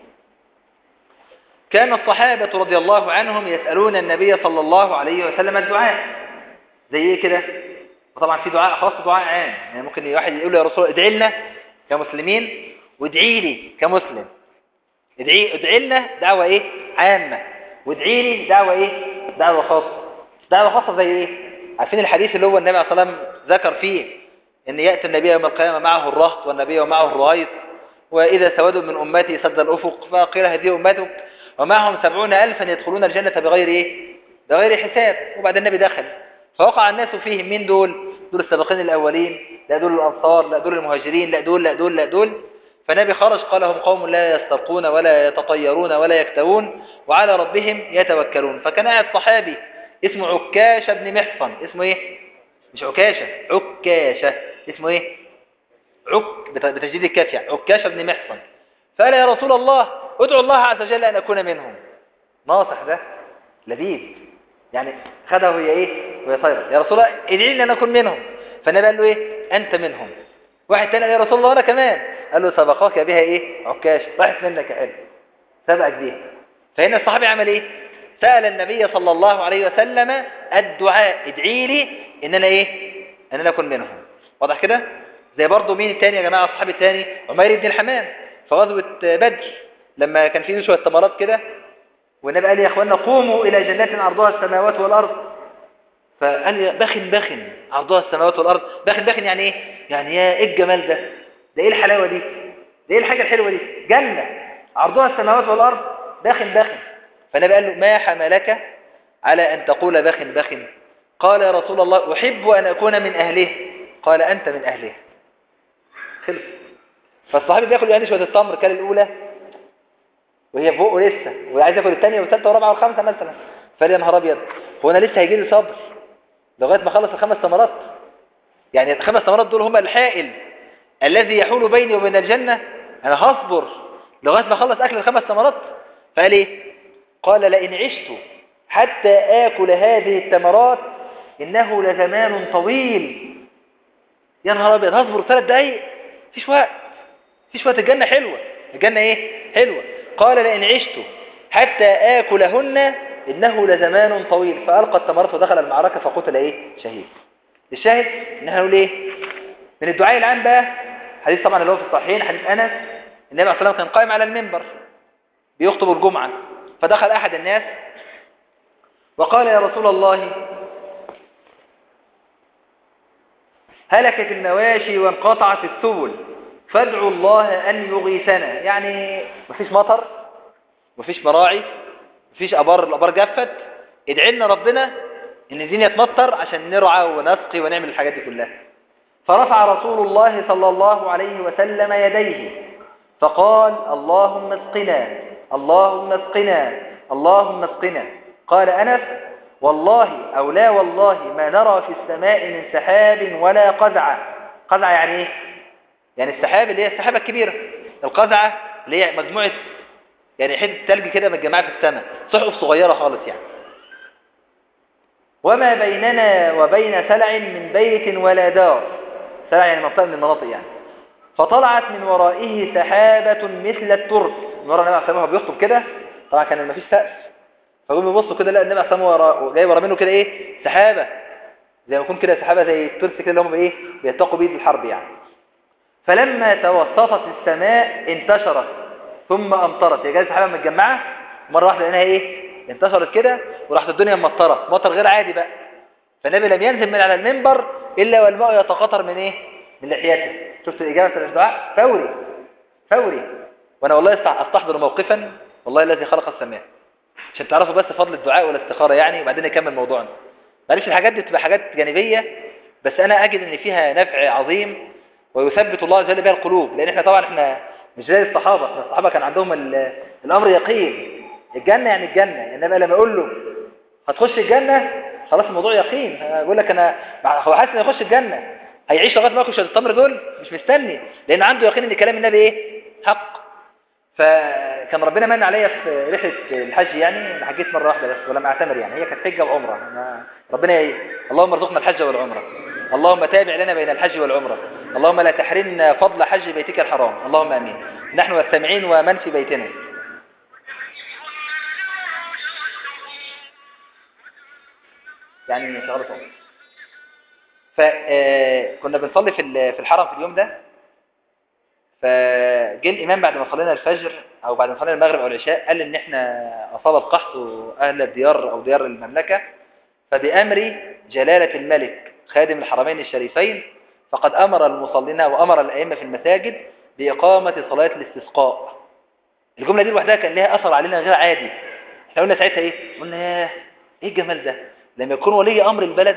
Speaker 2: كان الصحابة رضي الله عنهم يسألون النبي صلى الله عليه وسلم الدعاء زي ايه كده وطبعا في دعاء خاص دعاء عام يعني ممكن واحد يقول له يا رسول الله ادعي لنا كمسلمين وادعي لي كمسلم ادعي ادعي لنا دعوة ايه عامة وادعي لي دعوة ايه دعوة خاصة دعوة خاصة زي ايه عارفين الحديث اللي هو النبي عليه الصلاة والسلام ذكر فيه ان يأتي النبي يوم القيامة معه الرهط والنبي ومعه الرغيط وإذا سود من أمتي سد الأفق فقيل هذه أمتك ومعهم سبعون ألفا يدخلون الجنة بغير إيه بغير حساب وبعد النبي دخل فوقع الناس فيهم من دول دول السابقين الأولين لا دول الأنصار لا دول المهاجرين لا دول لا دول لا دول فالنبي خرج قال هم قوم لا يسترقون ولا يتطيرون ولا يكتوون وعلى ربهم يتوكلون فكان قاعد صحابي اسمه عكاشة بن محصن اسمه ايه مش عكاشة عكاشة اسمه ايه عك بتجديد الكاف يعني عكاشة بن محصن فقال يا رسول الله ادعو الله عز وجل أن أكون منهم ناصح ده لبيب يعني خدها وهي ايه وهي طايره يا رسول الله ادعي لي ان اكون منهم فالنبي قال له ايه انت منهم واحد تاني قال يا رسول الله انا كمان قال له سبقاك بها ايه عكاش راحت منك يا حلو سبقك بيها فهنا الصحابي عمل ايه سأل النبي صلى الله عليه وسلم الدعاء ادعي لي ان انا ايه ان انا اكون منهم واضح كده زي برضه مين التاني يا جماعه الصحابي التاني عمير بن الحمام في غزوه بدر لما كان في شويه تمرات كده والنبي قال يا اخوانا قوموا الى جنات عرضها السماوات والارض فقال لي بخن بخن عرضها السماوات والارض بخن بخن يعني ايه يعني يا ايه الجمال ده ده ايه الحلاوه دي ده ايه الحاجه الحلوه دي جنه عرضها السماوات والارض بخن بخن فالنبي قال له ما حملك على ان تقول بخن بخن قال يا رسول الله احب ان اكون من اهله قال انت من اهله خلص فالصحابي بياكل يعني شويه التمر كان الاولى وهي فوقه لسه وعايز ياكل الثانيه والثالثه والرابعه والخامسه مثلا فقال يا نهار ابيض هو انا لسه هيجي لي صبر لغايه ما اخلص الخمس ثمرات يعني الخمس ثمرات دول هم الحائل الذي يحول بيني وبين الجنه انا هصبر لغايه ما اخلص اكل الخمس ثمرات فقال ايه قال لئن عشت حتى اكل هذه الثمرات انه لزمان طويل يا نهار ابيض هصبر ثلاث دقايق مفيش وقت مفيش وقت الجنه حلوه الجنه ايه حلوه قال لئن عشت حتى آكلهن إنه لزمان طويل فألقى التمرات ودخل المعركة فقتل إيه شهيد الشاهد إن احنا نقول إيه من الدعاء العام بقى حديث طبعا اللي هو في الصحيحين حديث أنس النبي عليه الصلاة كان قائم على المنبر بيخطب الجمعة فدخل أحد الناس وقال يا رسول الله هلكت المواشي وانقطعت السبل فادعوا الله أن يغيثنا يعني مفيش مطر مفيش مراعي مفيش أبار الأبار جفت ادعي لنا ربنا إن الدنيا تمطر عشان نرعى ونسقي ونعمل الحاجات دي كلها فرفع رسول الله صلى الله عليه وسلم يديه فقال اللهم اسقنا اللهم اسقنا اللهم اسقنا قال أنس والله أو لا والله ما نرى في السماء من سحاب ولا قزعة قزعة يعني ايه يعني السحاب اللي هي السحابة الكبيرة القزعة اللي هي مجموعة يعني حتة تلج كده متجمعة في السماء صحف صغيرة خالص يعني وما بيننا وبين سلع من بيت ولا دار سلع يعني منطقة من المناطق يعني فطلعت من ورائه سحابة مثل الترس من ورا النبي عليه الصلاة بيخطب كده طبعا كان ما فيش سقف فقوم يبصوا كده لقى النبي عليه الصلاة ورا جاي ورا منه كده ايه سحابة زي ما يكون كده سحابة زي الترس كده اللي هم ايه بيتقوا بيه الحرب يعني فلما توسطت السماء انتشرت ثم امطرت هي جايه سحابه متجمعه مره واحده لقيناها ايه انتشرت كده وراحت الدنيا مطره مطر غير عادي بقى فالنبي لم ينزل من على المنبر الا والماء يتقطر من ايه من لحيته شفت الاجابه في الدعاء فوري فوري وانا والله استع- استحضر موقفا والله الذي خلق السماء عشان تعرفوا بس فضل الدعاء والاستخاره يعني وبعدين نكمل موضوعنا معلش الحاجات دي بتبقى حاجات جانبيه بس انا اجد ان فيها نفع عظيم ويثبت الله جل بها القلوب لان احنا طبعا احنا مش زي الصحابه احنا الصحابه كان عندهم ال- الامر يقين الجنه يعني الجنه يعني انا لما اقول له هتخش الجنه خلاص الموضوع يقين بيقول لك انا هو حاسس انه يخش الجنه هيعيش لغايه ما ياكل شويه التمر دول مش مستني لان عنده يقين ان كلام النبي ايه حق فكان ربنا من عليا في رحله الحج يعني أنا حجيت مره واحده بس ولم اعتمر يعني هي كانت حجه وعمره أنا ربنا ي... اللهم ارزقنا الحج والعمره اللهم تابع لنا بين الحج والعمره اللهم لا تحرمنا فضل حج بيتك الحرام اللهم امين نحن والسامعين ومن في بيتنا يعني شغاله صوت فكنا بنصلي في ال- في الحرم في اليوم ده فجه الامام بعد ما صلينا الفجر او بعد ما صلينا المغرب او العشاء قال ان احنا اصاب القحط اهل الديار او ديار المملكه فبامر جلاله الملك خادم الحرمين الشريفين فقد امر المصلين وامر الائمه في المساجد باقامه صلاه الاستسقاء الجمله دي لوحدها كان لها اثر علينا غير عادي احنا قلنا ساعتها ايه قلنا ياه ايه الجمال ده لما يكون ولي امر البلد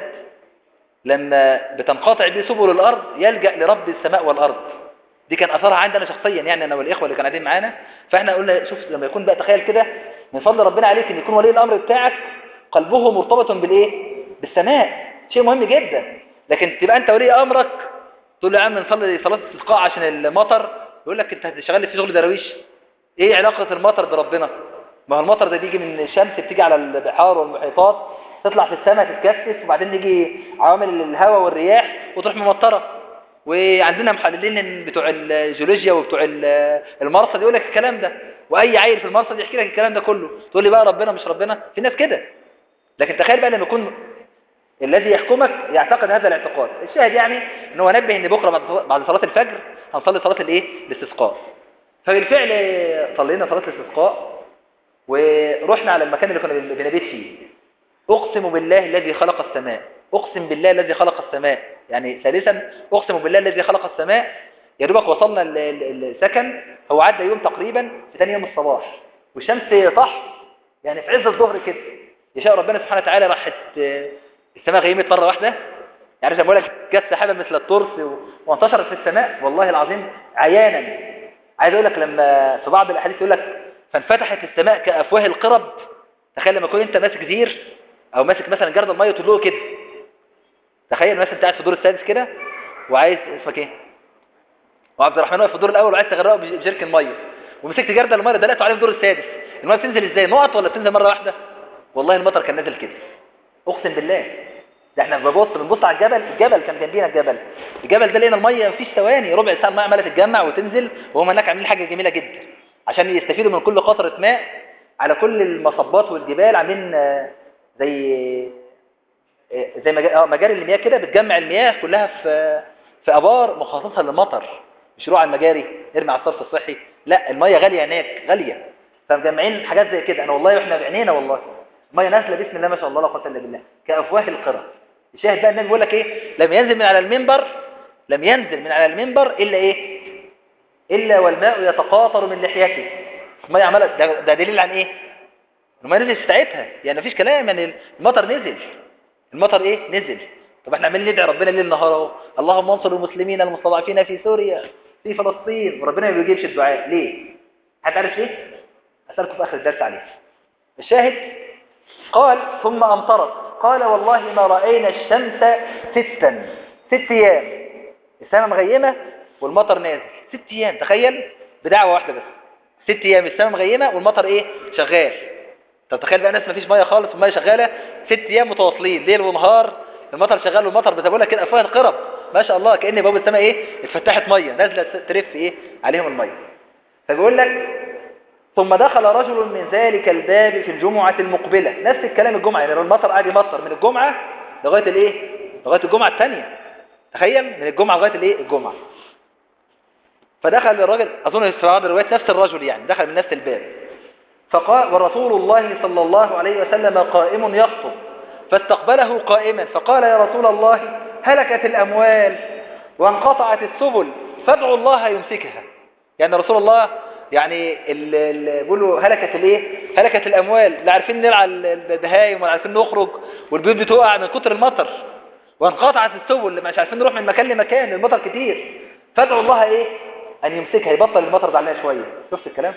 Speaker 2: لما بتنقطع به سبل الارض يلجا لرب السماء والارض دي كان اثرها عندنا شخصيا يعني انا والاخوه اللي كانوا قاعدين معانا فاحنا قلنا شوف لما يكون بقى تخيل كده من فضل ربنا عليك ان يكون ولي الامر بتاعك قلبه مرتبط بالايه بالسماء شيء مهم جدا لكن تبقى انت ولي امرك تقول له يا عم نصلي صلاه استسقاء عشان المطر يقول لك انت هتشتغل في شغل دراويش ايه علاقه المطر بربنا ما هو المطر ده بيجي من الشمس بتيجي على البحار والمحيطات تطلع في السماء تتكثف وبعدين يجي عوامل الهواء والرياح وتروح ممطره وعندنا محللين بتوع الجيولوجيا وبتوع ال- المرصد يقول لك الكلام ده واي عيل في المرصد يحكي لك الكلام ده كله تقول لي بقى ربنا مش ربنا في ناس كده لكن تخيل بقى لما يكون الذي يحكمك يعتقد هذا الاعتقاد الشاهد يعني ان هو نبه ان بكره بعد بعد صلاه الفجر هنصلي صلاه الايه الاستسقاء فبالفعل صلينا صلاه الاستسقاء ورحنا على المكان اللي كنا بن- بنبيت فيه اقسم بالله الذي خلق السماء اقسم بالله الذي خلق السماء يعني ثالثا اقسم بالله الذي خلق السماء يا دوبك وصلنا ال- ال- السكن هو عدى يوم تقريبا في ثاني يوم الصباح والشمس طح يعني في عز الظهر كده يشاء ربنا سبحانه وتعالى راحت آه، السماء غيمت مره واحده يعني زي ما بقول لك جت سحابه مثل الترس و- وانتشرت في السماء والله العظيم عيانا عايز اقول لك لما في بعض الاحاديث يقول لك فانفتحت السماء كافواه القرب تخيل لما تكون انت ماسك زير او ماسك مثلا جرد الميه وتدلقه كده تخيل مثلا انت قاعد في الدور السادس كده وعايز اسمك ايه وعبد الرحمن واقف في الدور الاول وعايز تغرقه بج- بجركن ميه ومسكت جرد الميه دلقته عليه في الدور السادس الميه بتنزل ازاي نقط ولا بتنزل مره واحده والله المطر كان نازل كده اقسم بالله ده احنا بنبص بنبص على الجبل الجبل كان جنبينا الجبل الجبل ده لقينا الميه مفيش ثواني ربع ساعه الميه عماله تتجمع وتنزل وهم هناك عاملين حاجه جميله جدا عشان يستفيدوا من كل قطره ماء على كل المصبات والجبال عاملين آه، زي آه، زي مجا- آه، مجاري المياه كده بتجمع المياه كلها في في ابار مخصصه للمطر مش روح على المجاري ارمي على الصرف الصحي لا الميه غاليه هناك غاليه فمجمعين حاجات زي كده انا والله واحنا بعينينا والله الميه نازله بسم الله ما شاء الله لا قوه الا بالله كافواه القرى الشاهد بقى النبي بيقول لك ايه لم ينزل من على المنبر لم ينزل من على المنبر الا ايه الا والماء يتقاطر من لحيته الميه عماله ده, ده دليل عن ايه الميه نزلت في ساعتها يعني مفيش كلام يعني المطر نزل المطر ايه نزل طب احنا عمالين ندعي ربنا ليل نهار اهو اللهم انصر المسلمين المستضعفين في سوريا في فلسطين وربنا ما بيجيبش الدعاء ليه هتعرف ليه اسالكم في اخر الدرس عليه الشاهد قال ثم امطرت قال والله ما راينا الشمس ستا ست ايام السماء مغيمه والمطر نازل ست ايام تخيل بدعوه واحده بس ست ايام السماء مغيمه والمطر ايه شغال طب تخيل بقى ناس مفيش ميه خالص والميه شغاله ست ايام متواصلين ليل ونهار المطر شغال والمطر بتقول لك كده افواه القرب ما شاء الله كان باب السماء ايه اتفتحت ميه نازله ترف ايه عليهم الميه فبيقول لك ثم دخل رجل من ذلك الباب في الجمعة المقبلة نفس الكلام الجمعة يعني المطر قاعد يمطر من الجمعة لغاية الايه لغاية الجمعة الثانية تخيل من الجمعة لغاية الايه الجمعة فدخل الراجل اظن في بعض الروايات نفس الرجل يعني دخل من نفس الباب فقال ورسول الله صلى الله عليه وسلم قائم يخطب فاستقبله قائما فقال يا رسول الله هلكت الأموال وانقطعت السبل فادعوا الله يمسكها يعني رسول الله يعني ال- ال- بيقولوا هلكت الايه هلكت الاموال لا عارفين نلعب البهايم ولا عارفين نخرج والبيوت بتقع من كتر المطر وانقطعت السبل مش عارفين نروح من مكان لمكان المطر كتير فادعوا الله ايه ان يمسكها يبطل المطر ده عليها شويه شفت الكلام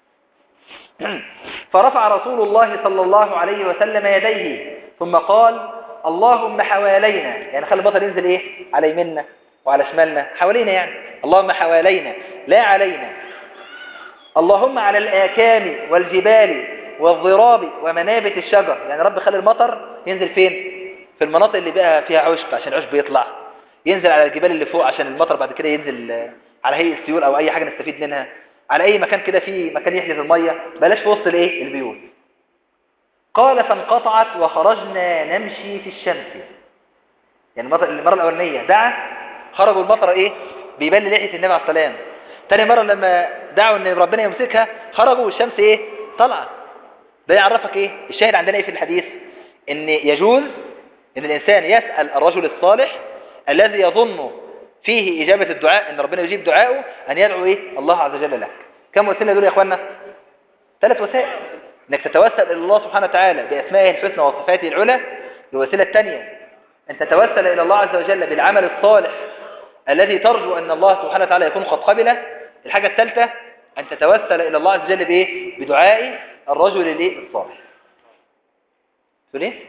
Speaker 2: فرفع رسول الله صلى الله عليه وسلم يديه ثم قال اللهم حوالينا يعني خلي المطر ينزل ايه على يميننا وعلى شمالنا حوالينا يعني اللهم حوالينا لا علينا اللهم على الآكام والجبال والضراب ومنابت الشجر يعني رب خلي المطر ينزل فين في المناطق اللي بقى فيها عشب عشان العشب يطلع ينزل على الجبال اللي فوق عشان المطر بعد كده ينزل آه، على هيئة سيول او اي حاجة نستفيد منها على اي مكان كده فيه مكان يحجز المية بلاش في وسط الايه البيوت قال فانقطعت وخرجنا نمشي في الشمس يعني المرة, المرة الأولانية دعا خرجوا المطر ايه بيبان لحية النبي عليه السلام تاني مرة لما دعوا ان ربنا يمسكها خرجوا والشمس ايه طلعت ده يعرفك ايه الشاهد عندنا ايه في الحديث ان يجوز ان الانسان يسأل الرجل الصالح الذي يظن فيه اجابة الدعاء ان ربنا يجيب دعائه ان يدعو ايه الله عز وجل له كم وسيلة دول يا اخوانا ثلاث وسائل انك تتوسل الى الله سبحانه وتعالى باسمائه الحسنى وصفاته العلى الوسيلة الثانية ان تتوسل الى الله عز وجل بالعمل الصالح الذي ترجو ان الله سبحانه وتعالى يكون قد قبله الحاجة الثالثة ان تتوسل الى الله عز وجل بايه بدعاء الرجل الايه الصالح تقول ايه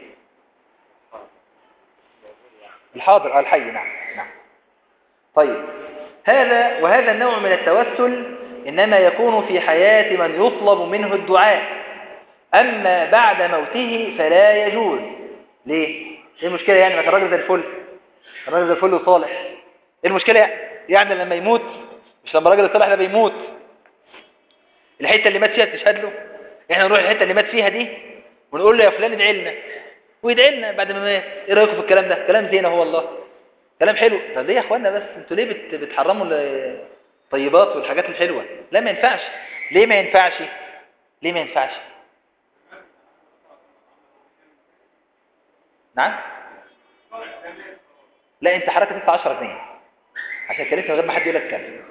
Speaker 2: الحاضر آه، الحي نعم نعم طيب هذا وهذا النوع من التوسل إنما يكون في حياة من يطلب منه الدعاء أما بعد موته فلا يجوز ليه؟ ايه المشكلة يعني ما كان راجل زي الفل كان راجل زي الفل وصالح ايه المشكلة يعني لما يموت مش لما الراجل الصالح ده بيموت الحتة اللي مات فيها تشهد له احنا نروح الحتة اللي مات فيها دي ونقول له يا فلان ادعي لنا ويدعي لنا بعد ما مات ايه رايكم في الكلام ده كلام زين هو الله كلام حلو طب ليه يا اخوانا بس انتوا ليه بت... بتحرموا الطيبات والحاجات الحلوة لا ما ينفعش ليه ما ينفعش ليه ما ينفعش نعم لا انت حركة تدفع 10 جنيه عشان كلمت من غير ما حد يقول لك كلام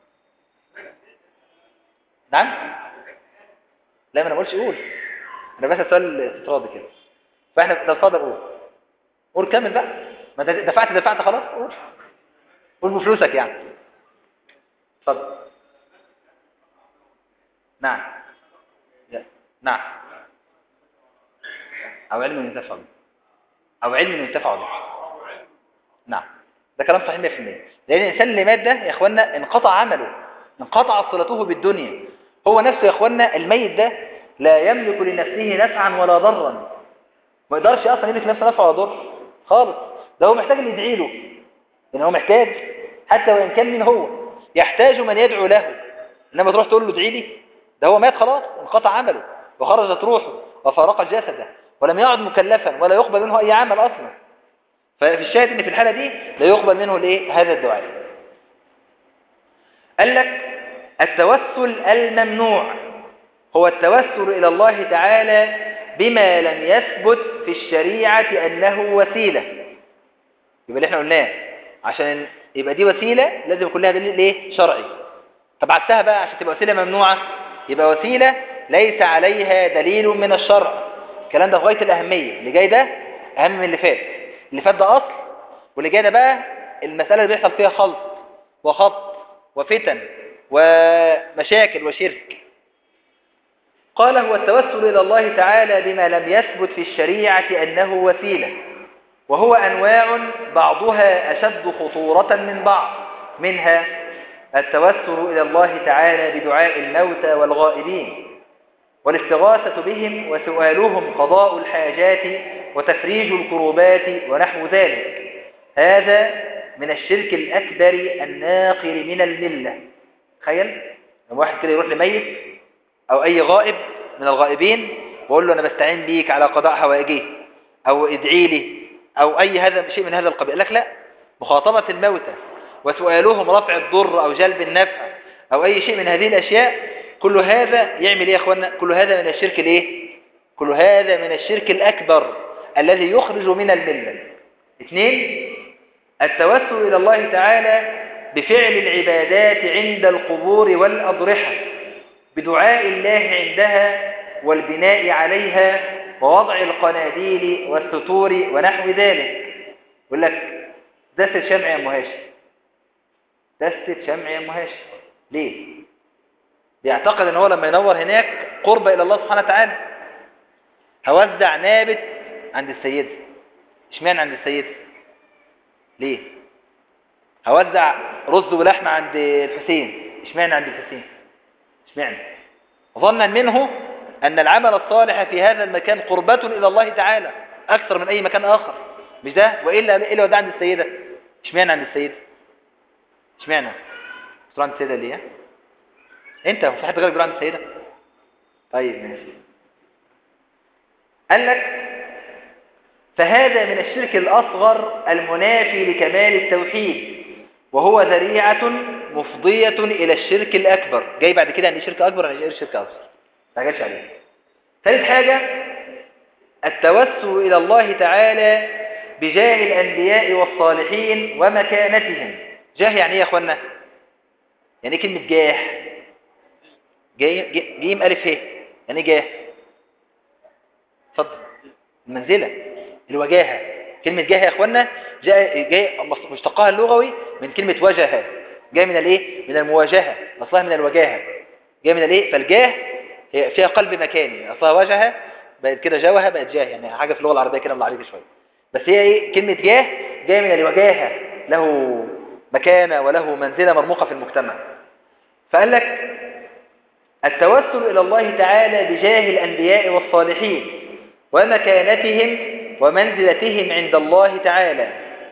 Speaker 2: نعم لا ما انا ما قلتش قول انا بس سؤال استطرادي كده فاحنا ده اتفضل قول قول كمل بقى ما انت دفعت دفعت خلاص قول قول بفلوسك يعني اتفضل نعم لا. نعم او علم ينتفع به او علم ينتفع به نعم ده كلام صحيح 100% لان الانسان اللي مات ده يا اخوانا انقطع عمله انقطعت صلته بالدنيا هو نفسه يا اخوانا الميت ده لا يملك لنفسه نفعا ولا ضرا ما يقدرش اصلا يملك نفسه نفع ولا ضر خالص ده هو محتاج اللي يدعي له لان هو محتاج حتى وان كان من هو يحتاج من يدعو له انما تروح تقول له ادعي لي ده هو مات خلاص انقطع عمله وخرجت روحه وفارق جسده ولم يعد مكلفا ولا يقبل منه اي عمل اصلا ففي الشاهد ان في الحاله دي لا يقبل منه الايه هذا الدعاء قال لك التوسل الممنوع هو التوسل الى الله تعالى بما لم يثبت في الشريعه انه وسيله يبقى اللي احنا قلناه عشان يبقى دي وسيله لازم يكون لها دليل ايه شرعي طب عكسها بقى عشان تبقى وسيله ممنوعه يبقى وسيله ليس عليها دليل من الشرع الكلام ده في غايه الاهميه اللي جاي ده اهم من اللي فات اللي فات ده اصل واللي جاي ده بقى المساله اللي بيحصل فيها خلط وخط وفتن ومشاكل وشرك قال هو التوسل إلى الله تعالى بما لم يثبت في الشريعة أنه وسيلة وهو أنواع بعضها أشد خطورة من بعض منها التوسل إلى الله تعالى بدعاء الموتى والغائبين والاستغاثة بهم وسؤالهم قضاء الحاجات وتفريج الكروبات ونحو ذلك هذا من الشرك الأكبر الناقل من الملة تخيل لما واحد كده يروح لميت أو أي غائب من الغائبين ويقول له أنا بستعين بيك على قضاء حوائجي أو ادعي لي أو أي هذا شيء من هذا القبيل لك لا مخاطبة الموتى وسؤالهم رفع الضر أو جلب النفع أو أي شيء من هذه الأشياء كل هذا يعمل إيه يا أخوانا كل هذا من الشرك الإيه كل هذا من الشرك الأكبر الذي يخرج من الملة اثنين التوسل إلى الله تعالى بفعل العبادات عند القبور والأضرحة بدعاء الله عندها والبناء عليها ووضع القناديل والستور ونحو ذلك يقول لك دسة شمع يا أم هاشم دسة شمع يا أم هاشم ليه؟ بيعتقد ان هو لما ينور هناك قرب الى الله سبحانه وتعالى هوزع نابت عند السيدة اشمعنى عند السيدة ليه هوزع رز ولحمة عند الحسين اشمعنى عند الحسين اشمعنى ظنا منه ان العمل الصالح في هذا المكان قربة الى الله تعالى اكثر من اي مكان اخر مش ده والا الا ده عند السيدة اشمعنى عند السيدة اشمعنى تروح عند السيدة ليه انت في حد غيرك بيروح عند السيدة طيب ماشي قال لك فهذا من الشرك الأصغر المنافي لكمال التوحيد وهو ذريعة مفضية إلى الشرك الأكبر جاي بعد كده عندي شرك أكبر عندي شرك أصغر ما جاتش عليه ثالث حاجة التوسل إلى الله تعالى بجاه الأنبياء والصالحين ومكانتهم جاه يعني ايه يا أخوانا يعني ايه كلمة جاه جاي جيم ألف ه يعني جاه اتفضل المنزلة الوجاهة كلمة جاه يا اخوانا جاء جاي مشتقها اللغوي من كلمة وجهة جاي من الايه من المواجهة اصلها من الوجاهة جاي من الايه فالجاه هي فيها قلب مكاني اصلها وجهة بقت كده جوهة بقت جاه يعني حاجة في اللغة العربية كده بالعربي شوية بس هي ايه كلمة جاه جاي من الوجاهة له مكانة وله منزلة مرموقة في المجتمع فقال لك التوسل إلى الله تعالى بجاه الأنبياء والصالحين ومكانتهم ومنزلتهم عند الله تعالى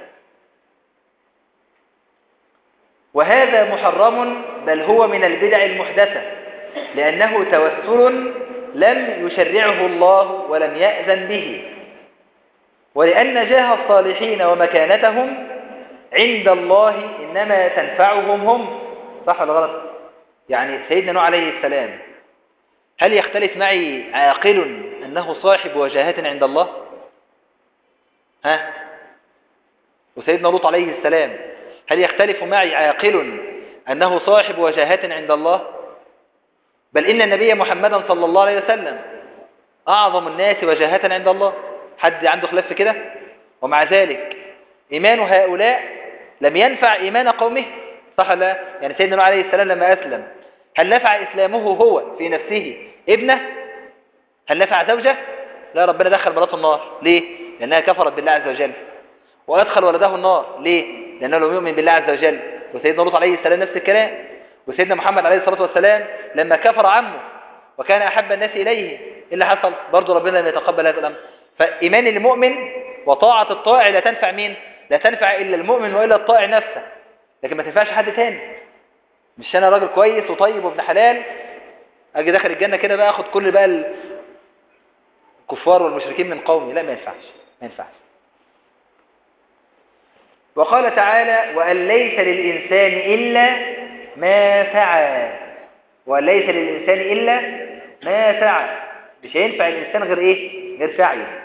Speaker 2: وهذا محرم بل هو من البدع المحدثة لأنه توسل لم يشرعه الله ولم يأذن به ولأن جاه الصالحين ومكانتهم عند الله إنما تنفعهم هم صح ولا غلط يعني سيدنا نوح عليه السلام هل يختلف معي عاقل أنه صاحب وجاهة عند الله ها وسيدنا لوط عليه السلام هل يختلف معي عاقل أنه صاحب وجاهة عند الله بل إن النبي محمدا صلى الله عليه وسلم أعظم الناس وجاهة عند الله حد عنده خلاف في كده ومع ذلك إيمان هؤلاء لم ينفع إيمان قومه صح لا يعني سيدنا نوح عليه السلام لما أسلم هل نفع إسلامه هو في نفسه ابنه هل نفع زوجه لا ربنا دخل مراته النار ليه لأنها كفرت بالله عز وجل وأدخل ولده النار ليه لأنه لم يؤمن بالله عز وجل وسيدنا لوط عليه السلام نفس الكلام وسيدنا محمد عليه الصلاة والسلام لما كفر عمه وكان أحب الناس إليه إيه اللي حصل برضه ربنا لم يتقبل هذا الأمر فإيمان المؤمن وطاعة الطائع لا تنفع مين لا تنفع إلا المؤمن وإلا الطائع نفسه لكن ما تنفعش حد تاني مش أنا راجل كويس وطيب وابن حلال أجي داخل الجنة كده بقى أخد كل بقى الكفار والمشركين من قومي لا ما ينفعش ما ينفعش وقال تعالى وأن ليس للإنسان إلا ما سعى وليس للإنسان إلا ما سعى مش هينفع الإنسان غير إيه غير سعيه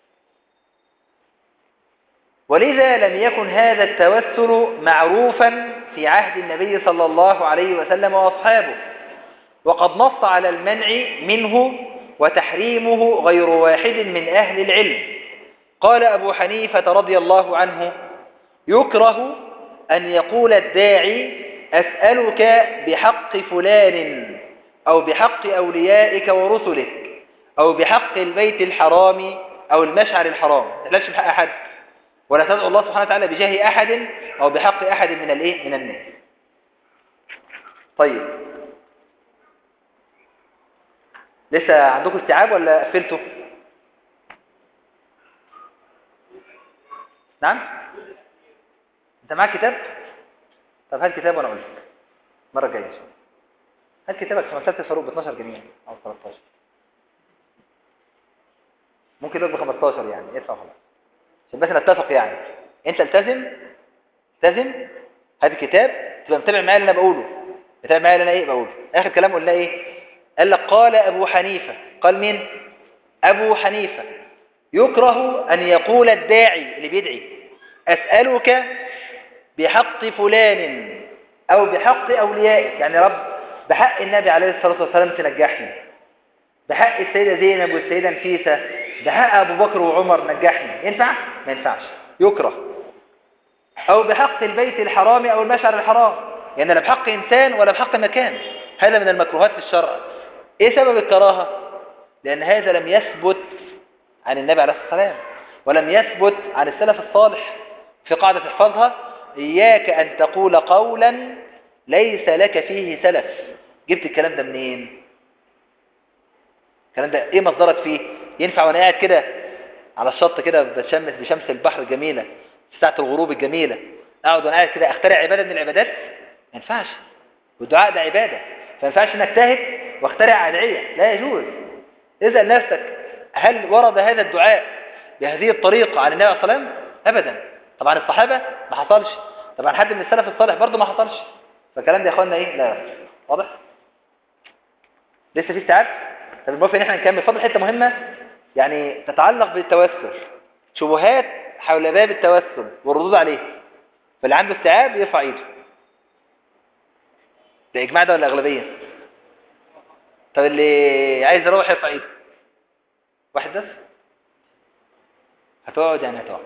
Speaker 2: ولذا لم يكن هذا التوسل معروفا في عهد النبي صلى الله عليه وسلم وأصحابه وقد نص على المنع منه وتحريمه غير واحد من أهل العلم قال أبو حنيفة رضي الله عنه يكره أن يقول الداعي أسألك بحق فلان أو بحق أوليائك ورسلك أو بحق البيت الحرام أو المشعر الحرام لا بحق أحد ولا تدعو الله سبحانه وتعالى بجاه أحد أو بحق أحد من الإيه من الناس طيب لسه عندكم استيعاب ولا قفلتوا نعم انت معاك كتاب طب هات كتاب وانا اقول لك المره الجايه ان شاء الله هات كتابك في مكتبه الفاروق ب 12 جنيه او 13 ممكن يبقى ب 15 يعني ادفع خلاص عشان بس نتفق يعني انت التزم التزم هات الكتاب تبقى متابع معايا اللي انا بقوله متابع معايا اللي انا ايه بقوله اخر كلام قلنا ايه قال لك قال ابو حنيفه قال مين ابو حنيفه يكره ان يقول الداعي اللي بيدعي اسالك بحق فلان او بحق اوليائك يعني رب بحق النبي عليه الصلاة والسلام تنجحني بحق السيدة زينب والسيدة نفيسة بحق أبو بكر وعمر نجحني ينفع؟ ما ينفعش يكره أو بحق البيت الحرامي أو المشعر الحرام يعني لا بحق إنسان ولا بحق مكان هذا من المكروهات في الشرع إيه سبب الكراهة؟ لأن هذا لم يثبت عن النبي عليه الصلاة والسلام ولم يثبت عن السلف الصالح في قاعدة احفظها إياك أن تقول قولا ليس لك فيه سلف جبت الكلام ده منين الكلام ده ايه مصدرك فيه ينفع وانا قاعد كده على الشط كده بشمس بشمس البحر الجميلة في ساعة الغروب الجميلة اقعد وانا قاعد كده اخترع عبادة من العبادات ما ينفعش والدعاء ده عبادة فما ينفعش انك تهت واخترع ادعية لا يجوز اسال نفسك هل ورد هذا الدعاء بهذه الطريقة عن النبي عليه الصلاة والسلام ابدا طبعا الصحابة ما حصلش طبعا حد من السلف الصالح برضه ما حصلش فالكلام ده يا اخوانا ايه لا يحصل واضح لسه في استيعاب طب الموافق ان احنا نكمل فاضل حته مهمه يعني تتعلق بالتوسل شبهات حول باب التوسل والردود عليه فاللي عنده استيعاب يرفع ايده ده اجماع ده ولا اغلبيه طب اللي عايز يروح يرفع ايده واحد بس هتقعد يعني هتقعد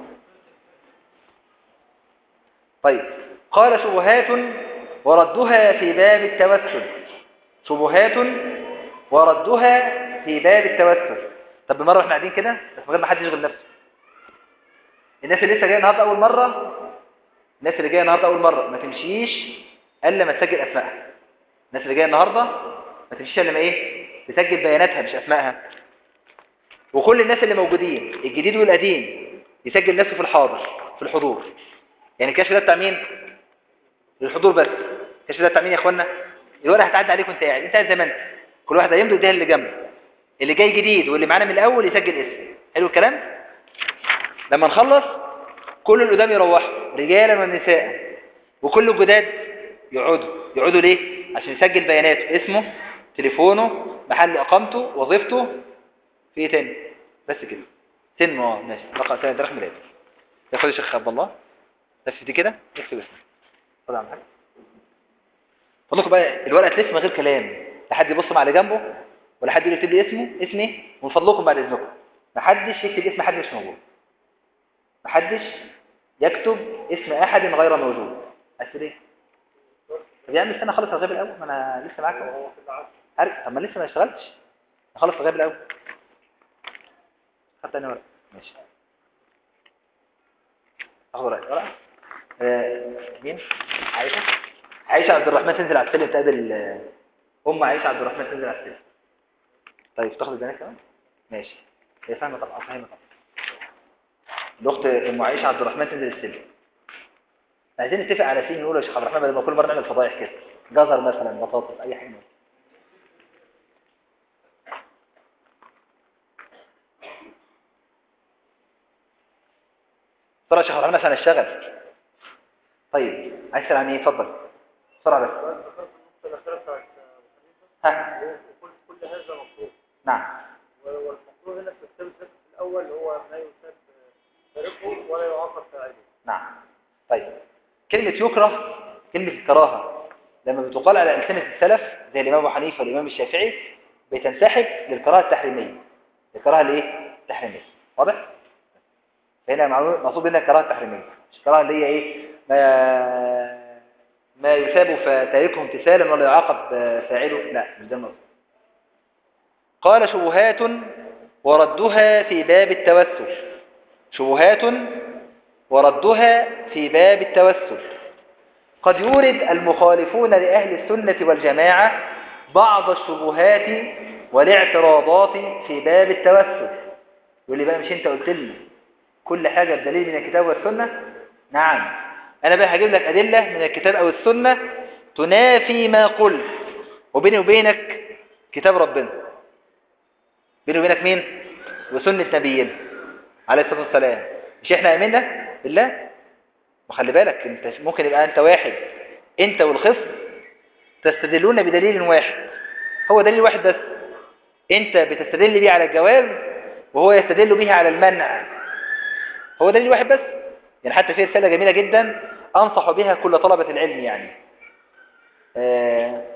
Speaker 2: طيب قال شبهات وردها في باب التوسل شبهات وردها في باب التوسل طب بالمره واحنا قاعدين كده بس من غير ما حد يشغل نفسه الناس اللي لسه جايه النهارده اول مره الناس اللي جايه النهارده اول مره ما تمشيش الا ما تسجل اسمائها الناس اللي جايه النهارده ما تمشيش الا ما ايه تسجل بياناتها مش اسمائها وكل الناس اللي موجودين الجديد والقديم يسجل نفسه في الحاضر في الحضور يعني الكشف ده بتاع مين للحضور بس الكشف ده بتاع مين يا اخوانا الورقه هتعدي عليك وانت قاعد انت قاعد زي ما انت كل واحد هيمضي يديها اللي جنبه اللي جاي جديد واللي معانا من الاول يسجل اسم حلو الكلام لما نخلص كل اللي قدام يروحوا رجالا ونساء وكل الجداد يقعدوا يقعدوا ليه عشان يسجل بياناته اسمه تليفونه محل اقامته وظيفته في ايه تاني بس كده سنه اه ماشي رقم تاني ده رقم ميلاد ياخد الشيخ عبد الله بس دي كده اكتب اسمك خد عم حاجه فضلكم بقى الورقه تلف من غير كلام لا حد يبص مع اللي جنبه ولا حد يكتب لي اسمه اسمي ومن فضلكم بعد اذنكم ما حدش يكتب اسم حد مش موجود ما حدش يكتب اسم احد غير موجود اسف ليه طب يا عم استنى اخلص الغيب الاول ما انا لسه معاك اهو طب ما لسه ما اشتغلتش اخلص الغيب الاول حتى انا ورقه ماشي اخد ورقه ورقه آه، مين عائشه عائشه عبد الرحمن تنزل على السلم تقابل آه، ام عائشه عبد الرحمن تنزل على السلم طيب تاخد البنات كمان ماشي هي فاهمه طبعا فاهمه طبعا الاخت ام عائشه عبد الرحمن تنزل السلم عايزين نتفق على سين نقول يا شيخ عبد الرحمن بدل ما كل مره نعمل فضايح كده جزر مثلا بطاطس اي حاجه ترى يا شيخ عبد الرحمن عشان اشتغل طيب عايز تسال عن ايه اتفضل بسرعه بس ها
Speaker 3: كل هذا مطلوب
Speaker 2: نعم
Speaker 3: والمطلوب هنا في الكتاب الذكر في الاول هو ما يساب تاركه ولا يعاقب فاعله
Speaker 2: نعم طيب كلمة يكره كلمة الكراهة لما بتقال على ألسنة السلف زي الإمام أبو حنيفة والإمام الشافعي بتنسحب للكراهة التحريمية الكراهة الإيه؟ التحريمية واضح؟ هنا معلوم- مقصود هنا الكراهة التحريمية مش الكراهة اللي هي إيه؟ ما ما يثاب فتاركه امتثالا ولا يعاقب فاعله لا مش ده المقصود قال شبهات وردها في باب التوسل شبهات وردها في باب التوسل قد يورد المخالفون لأهل السنة والجماعة بعض الشبهات والاعتراضات في باب التوسل يقول لي بقى مش انت قلت لنا كل حاجة بدليل من الكتاب والسنة نعم انا بقى هجيب لك أدلة من الكتاب أو السنة تنافي ما قلت وبيني وبينك كتاب ربنا بيني وبينك مين وسنة نبينا عليه الصلاة والسلام مش احنا امنا بالله وخلي بالك انت ممكن يبقى انت واحد انت والخصم تستدلون بدليل واحد هو دليل واحد بس انت بتستدل بيه على الجواز وهو يستدل به على المنع هو دليل واحد بس يعني حتى في رسالة جميلة جدا انصح بها كل طلبة العلم يعني آه